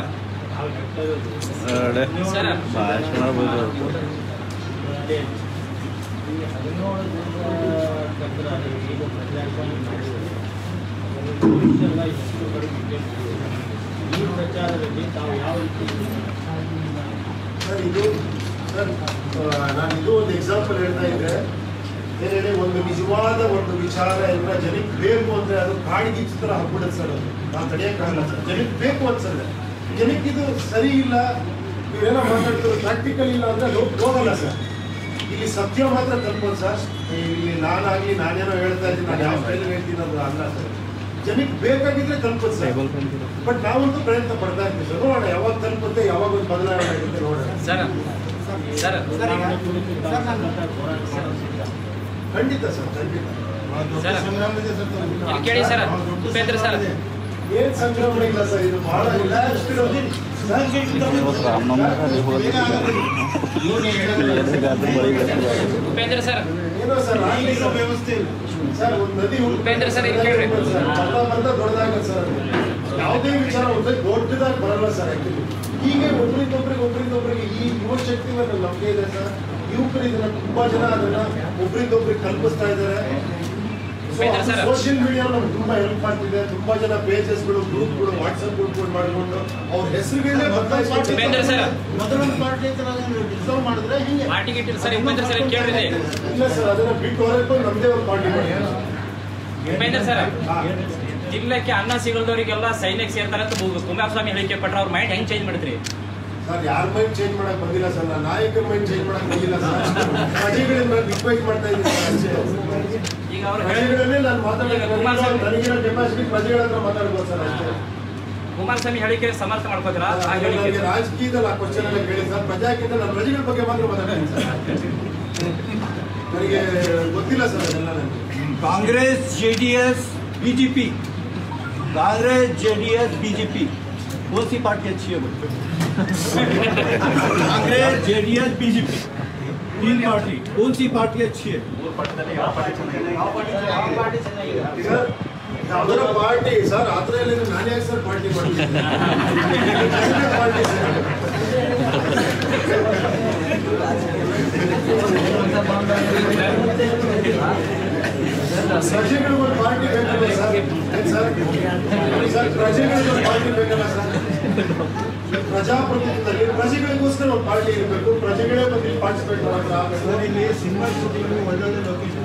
S7: ಸರ್
S11: ಭಾಷಣ ಮಾಡ್ಬೋದು ಈ ಹದಿನೇಳು ತಕ್ಕರಾಗಿ ಈಗ ಪ್ರಜಾಸ್ವಾಮ್ಯ ಮಾಡಿದ್ದಾರೆ ಪೊಲೀಸರೆಲ್ಲ ಇಷ್ಟು ಕಡೆ ಬಿಟ್ಟಿದ್ದಾರೆ. ಈ ಪ್ರಚಾರದಲ್ಲಿ ತಾವು ಯಾವ ರೀತಿ
S1: ಸರ್ ಇದು ಸರ್ ಆ, ನಾನು ಇದು ಒಂದು ಎಕ್ಸಾಂಪಲ್ ಹೇಳ್ತಾ ಇದ್ದೆ ಏನ್ ಹೇಳಿ ಒಂದು ನಿಜವಾದ ಒಂದು ವಿಚಾರ ಎಲ್ಲ ಜನಕ್ಕೆ ಬೇಕು ಅಂದ್ರೆ ಅದು ಕಾಡಿಗೆ ಚಿತ್ರ ಹಾಕ್ಬಿಡುತ್ತೆ ಸರ್ ಅದು ನಾವು ತಡೆಯೋಕ್ಕಾಗಲ್ಲ ಸರ್ ಜನಕ್ಕೆ ಬೇಕು ಅನ್ಸಲ್ಲ ಜನಕ್ಕೆ ಇದು ಸರಿ ಇಲ್ಲ ನೀವೇನೋ ಮಾತಾಡ್ತಾರೆ ಪ್ರಾಕ್ಟಿಕಲ್ ಇಲ್ಲ ಅಂದ್ರೆ ಅದು ಹೋಗಲ್ಲ ಸರ್ ಇಲ್ಲಿ ಸತ್ಯ ಮಾತ್ರ ತಲುಪೋದು ಸರ್ ಇಲ್ಲಿ ನಾನಾಗ್ಲಿ ನಾನೇನೋ ಹೇಳ್ತಾ ಇದ್ದೀನಿ ನಾನು ಯಾವ ಸ್ಟೈಲ್ ಹೇಳ್ತೀನಿ ಅದು ಅಲ್ಲ ಸರ್ ಜನಕ್ಕೆ ಬೇಕಾಗಿದ್ರೆ ತಲುಪೋದು ಸರ್ ಬಟ್ ನಾವಂತೂ ಪ್ರಯತ್ನ ಪಡ್ತಾ ಇರ್ತೀವಿ ಸರ್ ನೋಡೋಣ ಯಾವಾಗ ತಲುಪುತ್ತೆ ಯಾವಾಗ ಒಂದು ಬದಲಾವಣೆ ಆಗುತ್ತೆ ನೋಡೋಣ
S7: ಸರ್ ಸರ್
S1: ಖಂಡಿತ ಸರ್ ಖಂಡಿತ
S7: ಸರ್ ಇಲ್ಲಿ ಕೇಳಿ ಸರ್ ಉಪೇಂದ್ರ ಸರ್
S1: ಏನ್ ಸಂಕ್ರಮಣ ಇಲ್ಲ ಸರ್ ಇದು ಬಹಳ ರಿಲ್ಯಾಕ್ಸ್ಡ್ ಇರೋದು
S7: ಉಪೇಂದ್ರ ಸರ್
S1: ಏನೋ ಸರ್ ಆಗ್ಲಿಕ್ಕೆ ವ್ಯವಸ್ಥೆ ಇಲ್ಲ ಸರ್ ಒಂದು ನದಿ
S7: ಉಪೇಂದ್ರ ಸರ್, ಇಲ್ಲಿ ಕೇಳ್ರಿ.
S1: ಸರ್ ಬರ್ತಾ ಬರ್ತಾ ದೊಡ್ಡದಾಗತ್ತೆ ಸರ್ ಅದು. ಯಾವುದೇ ವಿಚಾರ ಒಂದು ದೊಡ್ಡದಾಗಿ ಬರಲ್ಲ ಸರ್ ಆಕ್ಚುಲಿ ಹೀಗೆ ಒಬ್ರಿಂದೊಬ್ರಿಗೆ ಒಬ್ರಿಂದೊಬ್ರಿಗೆ ಈ ಯುವ ಶಕ್ತಿ ಮೇಲೆ ನಂಬಿಕೆ ಇದೆ ಸರ್ ಯುವಕರು ಇದನ್ನ ತುಂಬಾ ಜನ ಅದನ್ನ ಒಬ್ರಿಂದೊಬ್ರಿಗೆ ಕಲ್ಪಿಸ್ತಾ ಇದ್ದಾರೆ
S7: ಉಪೇಂದ್ರ ಸರ್.
S1: ಸೋಷಿಯಲ್ ಮೀಡಿಯಾ ನಮ್ಗೆ ತುಂಬಾ ಹೆಲ್ಪ್ ಮಾಡ್ತಿದೆ ತುಂಬಾ ಜನ ಪೇಜಸ್ಗಳು ಗ್ರೂಪ್ಗಳು ವಾಟ್ಸ್ಆಪ್ ಗ್ರೂಪ್ಗಳು ಮಾಡ್ಕೊಂಡು ಅವ್ರ ಹೆಸರುಗಳನ್ನೇ
S7: ಉಪೇಂದ್ರ ಸರ್.
S11: ಮೊದಲೊಂದು ಪಾರ್ಟಿ ಅಂತ ನಾವು ಡಿಸರ್ವ್ ಮಾಡಿದ್ರೆ ಹಿಂಗೆ
S7: ಪಾರ್ಟಿಗೆ ಇಟ್ಟಿಲ್ಲ ಸರ್ ಉಪೇಂದ್ರ ಸರ್ ಇಲ್ಲಿ ಕೇಳ್ರಿ
S1: ಇಲ್ಲ ಸರ್ ಅದನ್ನ ಬಿಟ್ಟು ಹೊರಗೆ ನಮ್ದೇ ಒಂದು ಪಾರ್ಟಿ ಮಾಡಿ
S7: ಉಪೇಂದ್ರ ಸರ್ ಜಿಲ್ಲೆಗೆ ಅನ್ನ ಸಿಗಲ್ದವರಿಗೆಲ್ಲ ಸೈನ್ಯಕ್ಕೆ ಸೇರ್ತಾರೆ ಅಂತ ಕುಮಾರಸ್ವಾಮಿ ಹೇಳಿಕೆ ಪಟ್ರ ಅವ್ರ ಮೈಂಡ್ ಹೆಂಗ್ ಚೇಂಜ್ ಮಾಡಿದ್ರಿ
S1: ಸರ್ ಯಾರ ಮೈಂಡ್ ಚೇಂಜ್ ಮಾಡಕ್ ಬಂದಿಲ್ಲ ಸರ್ ನಾನು ನಾಯಕರ ಮೈಂಡ್ ಚೇಂಜ್ ಮಾಡಕ್ ಬಂದಿಲ್ಲ ಸರ್ ಪ್ರಜೆಗಳಿಂದ ರಿಕ್ವೆಸ್ಟ್ ಮಾಡ್ತಾ ಇದ್ದೀನಿ ಸರ್ ಅಷ್ಟೇ.
S7: ಈಗ ಅವ್ರು ಹೇಳಿ
S1: ಪ್ರಜೆಗಳನ್ನೇ ನಾನು ಮಾತಾಡಕ್ಕೆ
S7: ಈಗ ಕುಮಾರಸ್ವಾಮಿ-
S1: ನನಗಿರೋ ಕೆಪಾಸಿಟಿ ಪ್ರಜೆಗಳ ಹತ್ರ ಮಾತಾಡ್ಬೋದು ಸರ್ ಅಷ್ಟೇ
S7: ಕುಮಾರಸ್ವಾಮಿ ಹೇಳಿಕೆ ಸಮರ್ಥ ಮಾಡ್ಕೋತೀರಾ ಆ
S1: ನನಗೆ
S7: ಹೇಳಿಕೆ
S1: ರಾಜಕೀಯದಲ್ಲಿ ಆ ಕ್ವಶನ್ ಎಲ್ಲ ಕೇಳಿ ಸರ್ ಪ್ರಜಾಕ್ಕಿಂತ ನಾನು ಪ್ರಜೆಗಳ ಬಗ್ಗೆ ಮಾತ್ರ ಮಾತಾಡ್ತೀನಿ ಸರ್ ನನಗೆ ಗೊತ್ತಿಲ್ಲ ಸರ್ ಅದೆಲ್ಲ ನನಗೆ
S12: Congress JDS BJP Congress JDS BJP कौन सी पार्टी अच्छी है बोलो? कांग्रेस जेडीएस बीजेपी तीन पार्टी कौन सी पार्टी अच्छी है
S1: ಸರ್ ಯಾವ್ದಾರ ಪಾರ್ಟಿ ಸರ್ ಆ ಥರ ಎಲ್ಲ ನಾನು ಯಾಕೆ ಸರ್ ಪಾರ್ಟಿ ಮಾಡ್ತೀನಿ ಪಾರ್ಟಿ ಸರ್ ಪ್ರಜೆಗಳಿಗೂ ಒಂದು ಪಾರ್ಟಿ ಬೇಕಲ್ಲ ಸರ್ ಏನ್ ಸರ್ ಸರ್ ಪ್ರಜೆಗಳಿಗೂ ಒಂದು ಪಾರ್ಟಿ ಬೇಕಲ್ಲ ಸರ್ ಪ್ರಜಾಪ್ರಭುತ್ವದಲ್ಲಿ ಪ್ರಜೆಗಳಿಗೋಸ್ಕರ ಒಂದು ಪಾರ್ಟಿ ಇರಬೇಕು ಪ್ರಜೆಗಳೇ ಬಂದು ಇಲ್ಲಿ ಪಾರ್ಟಿಸಿಪೇಟ್ ಮಾಡಕ್ಕೆ
S3: ಸರ್ ಇಲ್ಲಿ ಸಿನಿಮಾ ಶೂಟಿಂಗ್ ಒಳ್ಳೊಳ್ಳೆ ಲೊಕೇಶನ್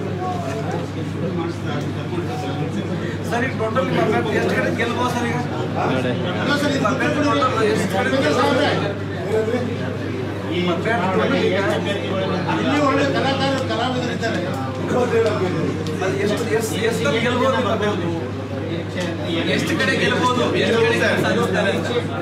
S13: ಸರ್ ಈಗ ಟೋಟಲ್ ಎಷ್ಟು ಕಡೆ ಗೆಲ್ಬೋದು ಸರ್ ಈಗ
S3: ಈ ಇಲ್ಲಿ ಒಳ್ಳೆ ಕಲಾಕಾರ ಕಲಾವಿದರಿದ್ದಾರೆ
S13: ಅದು ಎಷ್ಟು ಎಷ್ಟು ಎಷ್ಟು ಗೆಲ್ಬೋದು ಎಷ್ಟು ಕಡೆ ಗೆಲ್ಬೋದು ಎಷ್ಟು ಕಡೆ ಸಾಧಿಸ್ತಾರೆ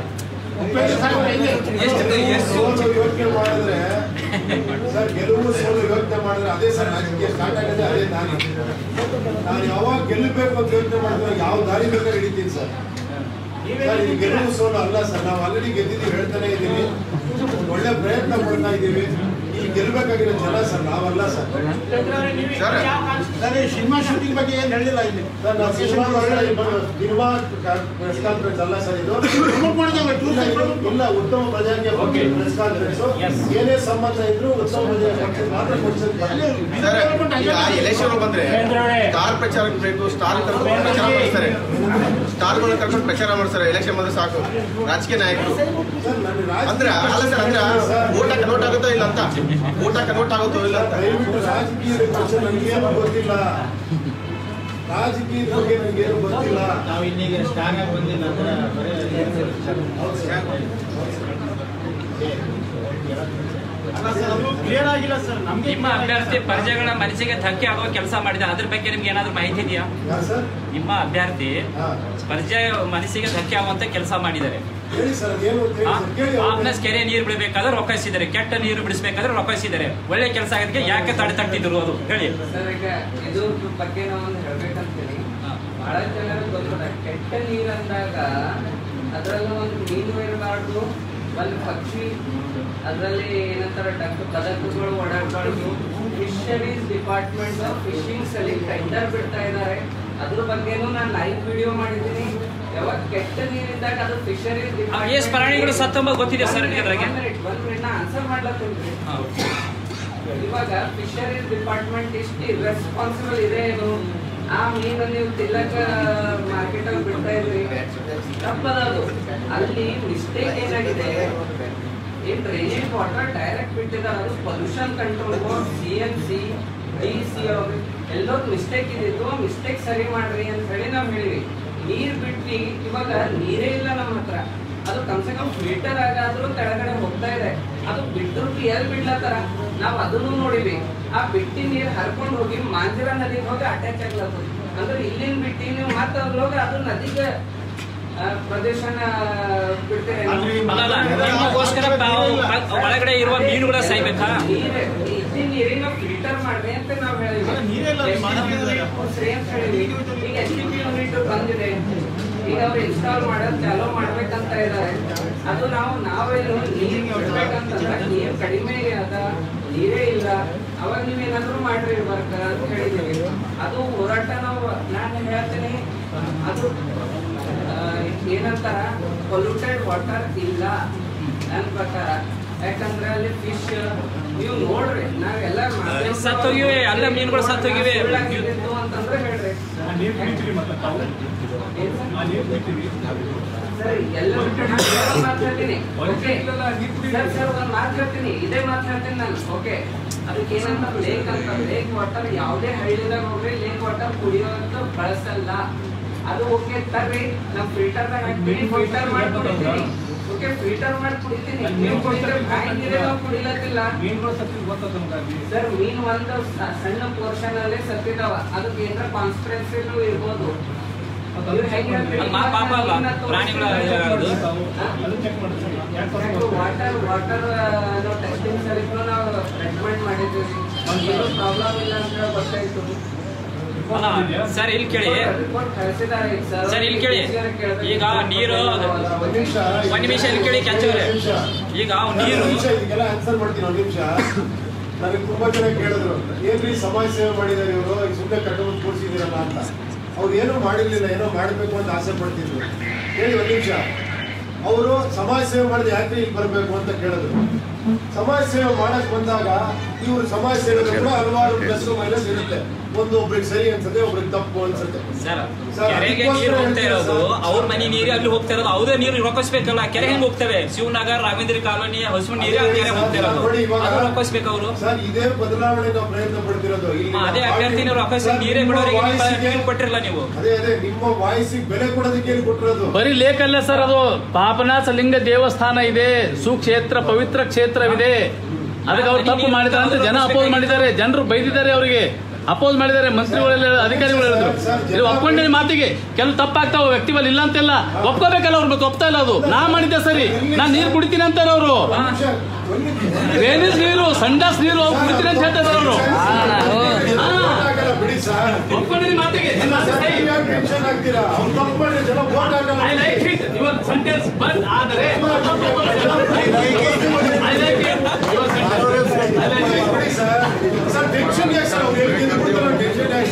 S13: ಎಷ್ಟು ಎಷ್ಟು
S1: ಸೋಲು ಯೋಚನೆ ಮಾಡಿದ್ರೆ ಸರ್ ಗೆಲುವು ಸೋಲು ಯೋಚನೆ ಮಾಡಿದ್ರೆ ಅದೇ ಸರ್ ರಾಜಕೀಯ ಸ್ಟಾರ್ಟ್ ಆಗೋದೇ ಅದೇ ದಾರಿ ನಾನು ಯಾವಾಗ ಗೆಲ್ಲಬೇಕು ಅಂತ ಯೋಚನೆ ಮಾಡಿದ್ರೆ ಯಾವ ದಾರಿ ಬೇಕಾದ್ರೆ ಹಿಡಿತೀನಿ ಸರ್ ಸರ್ ಇದು ಗೆಲುವು ಸೋಲು ಅಲ್ಲ ಸರ್ ನಾವು ಆಲ್ರೆಡಿ ಗೆದ್ದಿದ್ದೀವಿ ಹೇಳ್ತಾನೆ ಇದ್ದೀವಿ ಒಳ್ಳೆ ಪ್ರಯತ್ನ ಪಡ್ತಾ ಇದ್ದೀವಿ ಇಲ್ಲಿ ಗೆಲ್ಬೇಕಾಗಿರೋ ಜನ ಸರ್ ನಾವಲ್ಲ ಸರ್
S3: ಸರ್ ಈ ಸಿನಿಮಾ ಶೂಟಿಂಗ್ ಬಗ್ಗೆ ಏನು ಹೇಳಿಲ್ಲ ಇಲ್ಲಿ
S1: ಸರ್ ನಾವು ಸಿನಿಮಾ ಸಿನಿಮಾ ಪ್ರೆಸ್ ಕಾನ್ಫರೆನ್ಸ್ ಅಲ್ಲ ಸರ್ ಇದು ಇಲ್ಲ, ಇದು- ಇಲ್ಲ ಉತ್ತಮ ಪ್ರಜಾಕೀಯ ಬಗ್ಗೆ ಪ್ರೆಸ್ ಕಾನ್ಫರೆನ್ಸ್ ಏನೇ ಸಂಬಂಧ ಇದ್ರು ಉತ್ತಮ ಪ್ರಜಾಕೀಯ ಪಕ್ಷಕ್ಕೆ ಮಾತ್ರ ಕೊಡ್ಸೋದು
S8: ಈಗ ಎಲೆಕ್ಷನ್ ಬಂದ್ರೆ ಸ್ಟಾರ್ ಪ್ರಚಾರ ಬೇಕು ಸ್ಟಾರ್ ಕರ್ಕೊಂಡು ಪ್ರಚಾರ ಮಾಡಿಸ್ತಾರೆ ಸ್ಟಾರ್ಗಳನ್ನ ಕರ್ಕೊಂಡು ಪ್ರಚಾರ ಮಾಡ್ತಾರೆ ಎಲೆಕ್ಷನ್ ಬಂದ್ರೆ ಸಾಕು ರಾಜಕೀಯ ನಾಯಕರು ಅಂದ್ರೆ ಅಲ್ಲ ಸರ್ ಅಂದ್ರೆ ಓಟ ಕನ್ವರ್ಟ್ ಆಗುತ್ತೋ ಇಲ್ಲ ಅಂತ ಓಟ ಕನ್ವರ್ಟ್ ಆಗುತ್ತೋ ಇಲ್ಲ ಅಂತ
S1: ದಯವಿಟ್ಟು ರಾಜಕೀಯದ ಬಗ್ಗೆ ನನಗೇನು ಗೊತ್ತಿಲ್ಲ ರಾಜಕೀಯದ ಬಗ್ಗೆ ನನಗೇನು ಗೊತ್ತಿಲ್ಲ
S3: ನಾವು ಇನ್ನೀಗ ಸ್ಟಾರ್ ಆಗಿ ಬಂದಿಲ್ಲ ಅಂದ್ರೆ ಬರೀ ಕ್ಲಿಯರ್ ಆಗಿಲ್ಲ ಸರ್ ನಮ್ಗೆ
S7: ನಿಮ್ಮ ಅಭ್ಯರ್ಥಿ ಪ್ರಜೆಗಳ ಮನಸ್ಸಿಗೆ ಧಕ್ಕೆ ಆಗುವ ಕೆಲಸ ಮಾಡಿದ ಅದ್ರ ಬಗ್ಗೆ ನಿಮ್ಗೆ ಏನಾದ್ರು ಮಾಹಿತಿ ಇದೆಯಾ
S1: ಯಾರು ಸರ್
S7: ನಿಮ್ಮ ಅಭ್ಯರ್ಥಿ ಪ್ರಜೆ ಮನಸ್ಸಿಗೆ ಧಕ್ಕೆ ಆಗುವಂತ ಕೆಲಸ ಮಾಡಿದ್ದಾರೆ
S1: ಹೇಳಿ ಸರ್ ಅದೇನು ಅಂತ ಹೇಳಿ ಸರ್ ಕೇಳಿ ಅವ್ರನ್ನ.
S7: ಆಮ್ನೆಸ್ ಕೆರೆ ನೀರು ಬಿಡಬೇಕಾದ್ರೆ ರೊಕ್ಕಿಸಿದ್ದಾರೆ ಕೆಟ್ಟ ನೀರು ಬಿಡಿಸಬೇಕಾದ್ರೆ ರೊಕ್ಕಿಸಿದ್ದಾರೆ ಒಳ್ಳೆ ಕೆಲಸ ಆಗೋದಕ್ಕೆ ಯಾಕೆ ತಡೆ ತಟ್ಟಿದ್ರು ಅದು ಹೇಳಿ
S5: ಸರ್ ಈಗ ಇದ್ರ ಬಗ್ಗೆ ನಾವು ಒಂದು ಹೇಳ್ಬೇಕಂತೀನಿ ಬಹಳ ಜನರಿಗೆ ಗೊತ್ತಿಲ್ಲ ಕೆಟ್ಟ ನೀರು ಅಂದಾಗ ಅದರಲ್ಲೂ ಒಂದು ಮೀನು ಇರಬಾರ್ದು ಒಂದು ಪಕ್ಷಿ ಅದರಲ್ಲಿ ಏನಂತಾರೆ ಡಕ್ ಕದಕಗಳು ಓಡಾಡಬಾರ್ದು ಫಿಶರೀಸ್ ಡಿಪಾರ್ಟ್ಮೆಂಟ್ ಫಿಶಿಂಗ್ಸ್ ಅಲ್ಲಿ ಟೆಂಡರ್ ಬಿಡ್ತಾ ಇದ್ದಾರೆ ಅದ್ರ ಬಗ್ಗೆನೂ ನಾನು ಲೈವ್ ವಿಡಿಯೋ ಮಾಡಿದ್ದೀನಿ ಯಾವಾಗ ಕೆಟ್ಟ ನೀರಿದ್ದಾಗ ಅದು ಫಿಶರೀಸ್
S7: ಎಷ್ಟು ಪ್ರಾಣಿಗಳು ಸತ್ತಂಬ ಗೊತ್ತಿದೆ ಸರ್ ನಿಮಗೆ ಅದ್ರಾಗೆ
S5: ಆನ್ಸರ್ ಮಾಡ್ಲತ್ತೀನಿ ಇವಾಗ ಫಿಶರೀಸ್ ಡಿಪಾರ್ಟ್ಮೆಂಟ್ ಇಷ್ಟು ರೆಸ್ಪಾನ್ಸಿಬಲ್ ಇದೆ ಏನು ಆ ಮೀನು ನೀವು ತಿಲ್ಲಕ ಮಾರ್ಕೆಟ್ ಅಲ್ಲಿ ಬಿಡ್ತಾ ಇದ್ರಿ ತಪ್ಪದದು ಅಲ್ಲಿ ಮಿಸ್ಟೇಕ್ ಏನಾಗಿದೆ ಏನ್ ಡ್ರೈನೇಜ್ ವಾಟರ್ ಡೈರೆಕ್ಟ್ ಬಿಟ್ಟಿದ್ದಾರೆ ಅದು pollution control board C M C D C ಎಲ್ಲೋ ಮಿಸ್ಟೇಕ್ ಇದ್ದಿದ್ದು ಮಿಸ್ಟೇಕ್ ಸರಿ ಮಾಡ್ರಿ ಅಂತ ಹೇಳಿ ನಾವು ಹೇಳಿವಿ ನೀರ್ ಬಿಟ್ವಿ ಇವಾಗ ನೀರೇ ಇಲ್ಲ ನಮ್ಮ ಹತ್ರ ಅದು ಕಮ್ಸೆ ಕಮ್ ಫಿಲ್ಟರ್ ಆಗಾದ್ರೂ ಕೆಳಗಡೆ ಹೋಗ್ತಾ ಇದೆ ಅದು ಬಿಟ್ಟರು ಎಲ್ಲಿ ಬಿಡ್ಲತ್ತಾರ ನಾವು ಅದನ್ನು ನೋಡಿವಿ ಆ ಬಿಟ್ಟಿ ನೀರು ಹರ್ಕೊಂಡು ಹೋಗಿ ಮಾಂಜಿರಾ ನದಿಗೆ ಹೋಗಿ ಅಟ್ಯಾಚ್ ಆಗ್ಲತ್ತದ ಅಂದ್ರೆ ಇಲ್ಲಿನ ಬಿಟ್ಟಿ ನೀವು ಮತ್ತೆ ಅಲ್ಲಿ ಹೋಗಿ ಅದು ನದಿಗೆ ಆ, ಪ್ರದೇಶನ ಬಿಡ್ತೀರಿ
S7: ಅಲ್ಲ, ಅಲ್ಲ, ನಿಮಗೋಸ್ಕರ ತಾವು ಒಳಗಡೆ ಇರುವ ಮೀನುಗಳ ಸಾಯ್ಬೇಕಾ
S5: ನೀರೇ ಇಲ್ಲಿ ನೀರಿನ ಫಿಲ್ಟರ್ ಮಾಡ್ರಿ ಅಂತ ನಾವು ಹೇಳಿದ್ವಿ ಈಗ ಎಸ್ ಟಿ ಪಿ ಯೂನಿಟ್ ಬಂದಿದೆ ಈಗ ಅವ್ರು ಇನ್ಸ್ಟಾಲ್ ಮಾಡೋದು ಚಾಲೂ ಮಾಡ್ಬೇಕಂತ ಇದ್ದಾರೆ ಅದು ನಾವು ನಾವೇನು ನೀರು ಬಿಡ್ಬೇಕಂತಂದ್ರೆ ನೀರು ಕಡಿಮೆ ಅದ ನೀರೇ ಇಲ್ಲ ಅವಾಗ ನೀವೇನಾದ್ರೂ ಮಾಡ್ರಿ ವರ್ಕ್ ಅಂತ ಹೇಳಿದ್ದೀವಿ ಅದು ಹೋರಾಟ ನಾವು ನಾನು ಹೇಳ್ತೀನಿ ಅದು ಆ, ಏನಂತಾರ ಪೊಲ್ಯೂಟೆಡ್ ವಾಟರ್ ಇಲ್ಲ ನನ್ನ ಪ್ರಕಾರ ಯಾಕಂದ್ರೆ ಅಲ್ಲಿ ಫಿಶ್ ನೀವು ನೋಡ್ರಿ ನಾವೆಲ್ಲ ಮಾಧ್ಯಮ-
S7: ಸತ್ತೋಗಿವೆ, ಅಲ್ಲ ಮೀನುಗಳು ಸತ್ತೋಗಿವೆ.
S5: ಸುಳ್ಳಾಗಿದ್ದು ಅಂತಂದ್ರೆ ಹೇಳ್ರಿ ಸರಿ ಎಲ್ಲ ಮಾತು ಹೇಳ್ತೀನಿ ಓಕೆ ಸರ್ ಸರ್ ಒಂದು ಮಾತು ಹೇಳ್ತೀನಿ ಇದೇ ಮಾತು ಹೇಳ್ತೀನಿ ನಾನು ಓಕೆ ಅದಕ್ಕೆ ಏನಂತ ಲೇಕ್ ಅಂತ ಲೇಕ್ ವಾಟರ್ ಯಾವುದೇ ಹಳ್ಳಿದಾಗ ಹೋಗ್ರಿ ಲೇಕ್ ವಾಟರ್ ಕುಡಿಯೋಂತ ಬಳಸಲ್ಲ ಅದು ಓಕೆ ತರ್ರಿ ನಾವು ಫಿಲ್ಟರ್ದಾಗ ಹಾಕ್ತೀನಿ ಫಿಲ್ಟರ್ ಮಾಡಿ ಕುಡಿತೀನಿ ಓಕೆ ಫಿಲ್ಟರ್ ಮಾಡಿ ಕುಡಿತೀನಿ ನೀವು ಕುಡಿದ್ರೆ ಬಾಯಿ ನೀರೇ ನಾವು ಕುಡಿಲತ್ತಿಲ್ಲ
S13: ಮೀನುಗಳು ಸತ್ತಿದ್ ಗೊತ್ತದ ನಮ್ಗಾಗಿ
S5: ಸರ್ ಮೀನ್ ಒಂದು ಸ- ಸಣ್ಣ ಪೋರ್ಷನ್ ಅಲ್ಲೇ ಸತ್ತಿದಾವ ಅದಕ್ಕೆ ಏನಾರ ಕಾನ್ಸ್ಪಿರೆನ್ಸಿ ಇರ್ಬೋದು ಇವ್ರು ಹೆಂಗ್ ಹೇಳ್ತೀರಿ?
S7: ಅಲ್ಲ, ಮಾ- ಪಾಪ ಅಲ್ಲ,
S5: ಮೀನ್ನ ತೋರ್ಸಿ-
S7: ಪ್ರಾಣಿಗಳ ಅದು.
S13: ಅದು ಚೆಕ್ ಮಾಡಿ ಸರ್ ಯಾಕೆ
S5: ವಾಟರ್ ವಾಟರ್ ನಾವು ಟೆಸ್ಟಿಂಗ್ ಸರಿಗೂ ನಾವು ರೆಕಮೆಂಡ್ ಮಾಡಿದ್ವಿ ಏನೂ ಪ್ರಾಬ್ಲಮ್ ಇಲ್ಲ ಅಂತ ಗೊತ್ತಾಯ್ತು
S7: ಅಲ್ಲ ಸರ್ ಇಲ್ಲಿ ಕೇಳಿ
S5: ರಿಪೋರ್ಟ್ ಕಳಿಸಿದ್ದಾರೆ ಈಗ ಸರ್
S7: ಸರ್ ಇಲ್ಲಿ ಕೇಳಿ ಈಗ ನೀರು
S1: ಒಂದ್ ನಿಮಿಷ
S7: ಒಂದ್ ನಿಮಿಷ ಇಲ್ಲಿ ಕೇಳಿ ಕೆಚ್ಚವ್ರೆ ಈಗ ಅವ್ ನೀರು
S1: ಒಂದ್ ನಿಮಿಷ ಇದಕ್ಕೆಲ್ಲ ಆನ್ಸರ್ ಮಾಡ್ತೀನಿ ಒಂದ್ ನಿಮಿಷ ನನಗೆ ತುಂಬಾ ಜನ ಕೇಳಿದ್ರು ಏನ್ರಿ ಸಮಾಜ ಸೇವೆ ಮಾಡಿದ್ದಾರೆ ಇವರು ಸುಮ್ಮನೆ ಕರ್ಕೊಂಡು ಕೂರಿಸಿದಿರಲ್ಲ ಅಂತ ಅವ್ರು ಏನೂ ಮಾಡಿರ್ಲಿಲ್ಲ ಏನೋ ಮಾಡಬೇಕು ಅಂತ ಆಸೆ ಪಡ್ತಿದ್ರು ಹೇಳಿ ಒಂದ್ ನಿಮಿಷ ಅವರು ಸಮಾಜ ಸೇವೆ ಮಾಡಿದ್ರೆ ಯಾಕೆ ಇಲ್ಲಿ ಬರಬೇಕು ಅಂತ ಕೇಳಿದ್ರು ಸಮಾಜ ಸೇವೆ ಮಾಡಕ್ ಬಂದಾಗ ಇವರು ಸಮಾಜ ಸೇವೆ ಕೂಡ ಹಲವಾರು ಪ್ಲಸ್ ಮೈನಸ್ ಇರುತ್ತೆ ಒಂದು ಒಬ್ರಿಗೆ ಸರಿ ಅನ್ಸುತ್ತೆ ಒಬ್ರಿಗೆ ತಪ್ಪು ಅನ್ಸುತ್ತೆ
S7: ಸರ್
S1: ಸರ್,
S7: ಕೆರೆಗೆ
S1: ಅದಕ್ಕೋಸ್ಕರ
S7: ನೀರು ಹೋಗ್ತಾ ಇರೋದು
S1: ಹೇಳ್ತೀನಿ ಸರ್.
S7: ಅವ್ರ ಮನೆ ನೀರು ಅಲ್ಲಿ ಹೋಗ್ತಾ ಇರೋದು ಅವ್ರದೇ ನೀರು ರೊಕ್ಕಿಸ್ಬೇಕಲ್ಲ ಕೆರೆ ಹೆಂಗ್ ಹೋಗ್ತವೆ ಶಿವನಗರ್ ರಾಘವೇಂದ್ರ ಕಾಲೋನಿ ಹಸುವಿನ ನೀರೇ ಆ ಕೆರೆ ಹೋಗ್ತಾ ಇರೋದು
S1: ನೋಡಿ ಇವಾಗ
S7: ಅದು ರೊಕ್ಕಿಸ್ಬೇಕು ಅವರು
S1: ಸರ್ ಇದೇ ಬದಲಾವಣೆ ನಾವು ಪ್ರಯತ್ನ ಪಡ್ತಿರೋದು ಇಲ್ಲಿ
S7: ಹಾ, ಅದೇ
S1: ನಮ್ಮ
S7: ಅಭ್ಯರ್ಥಿ ನೀವು ರೊಕ್ಕ
S1: ಸರ್,
S7: ನೀರೇ
S1: ನಿಮ್ಮ
S7: ಬಿಡೋರಿಗೆ ನಿಮ್ಮ
S1: ವಾಯ್ಸಿಗೆ-
S7: ನೀರು ಕೊಟ್ಟಿರಲ್ಲ ನೀವು
S1: ಅದೇ ಅದೇ ನಿಮ್ಮ ವಾಯ್ಸಿಗೆ ಬೆಲೆ ಕೊಡೋದಕ್ಕೆ ಏನು ಕೊಟ್ಟಿರೋದು
S9: ಬರೀ ಲೇಖ ಅಲ್ಲ ಸರ್ ಅದು ಪಾಪನಾಥ ಲಿಂಗ ದೇವಸ್ಥಾನ ಇದೆ ಸುಕ್ಷೇತ್ರ ಪವಿತ್ರ ಕ್ಷೇತ್ರವಿದೆ ಅದಕ್ಕೆ ಅವ್ರು ತಪ್ಪು ಮಾಡಿದ್ದಾರೆ ಅಂತ ಜನ ಅಪೋಸ್ ಮಾಡಿದ್ದಾರೆ ಜನರು ಬೈದಿದ್ದಾರೆ ಅವರಿಗೆ ಅಪೋಸ್ ಮಾಡಿದ್ದಾರೆ ಮಂತ್ರಿಗಳೆಲ್ಲ ಅಧಿಕಾರಿಗಳು ಹೇಳಿದ್ರು ಇದು ಒಪ್ಕೊಂಡಿನ ಮಾತಿಗೆ ಕೆಲವು ತಪ್ಪಾಗ್ತಾವ ವ್ಯಕ್ತಿಗಳು ಇಲ್ಲ ಅಂತೆಲ್ಲ ಒಪ್ಕೋಬೇಕಲ್ಲ ಅವ್ರು ಮತ್ತೆ ಒಪ್ತಾ ಇಲ್ಲ ಅದು ನಾ ಮಾಡಿದ್ದೆ ಸರಿ ನಾನ್ ನೀರು ಕುಡಿತೀನಿ ಅಂತಾರೆ ಅವರು ವೇನಿಸ್ ನೀರು ಸಂಡಾಸ್ ನೀರು ಅವ್ರು ಕುಡಿತೀನಿ ಅಂತ ಹೇಳ್ತಾ ಇದ್ದಾರೆ ಅವರು
S1: ಆಗಲ್ಲ ಬಿಡಿ ಸರ್
S9: ಒಪ್ಕೊಂಡಿನ ಮಾತಿಗೆ
S1: ಸರ್, ನೀವ್ ಯಾಕ್ ಟೆನ್ಷನ್ ಆಗ್ತೀರಾ ಅವ್ರು ತಪ್ಪು ಮಾಡಿದ್ರೆ ಜನ vote ಆಗಲ್ಲ
S9: I like it your sentence but ಆದರೆ I like it your sentence I like it
S1: ಬಿಡಿ ಸರ್ ಸರ್ ಟೆನ್ಷನ್ ಯಾಕೆ ಸರ್ ಅವ್ರು ಹೇಳ್ತಿದ್ದು ಬಿಡ್ತಾರೆ ಟೆನ್ಷನ್ ಯಾಕೆ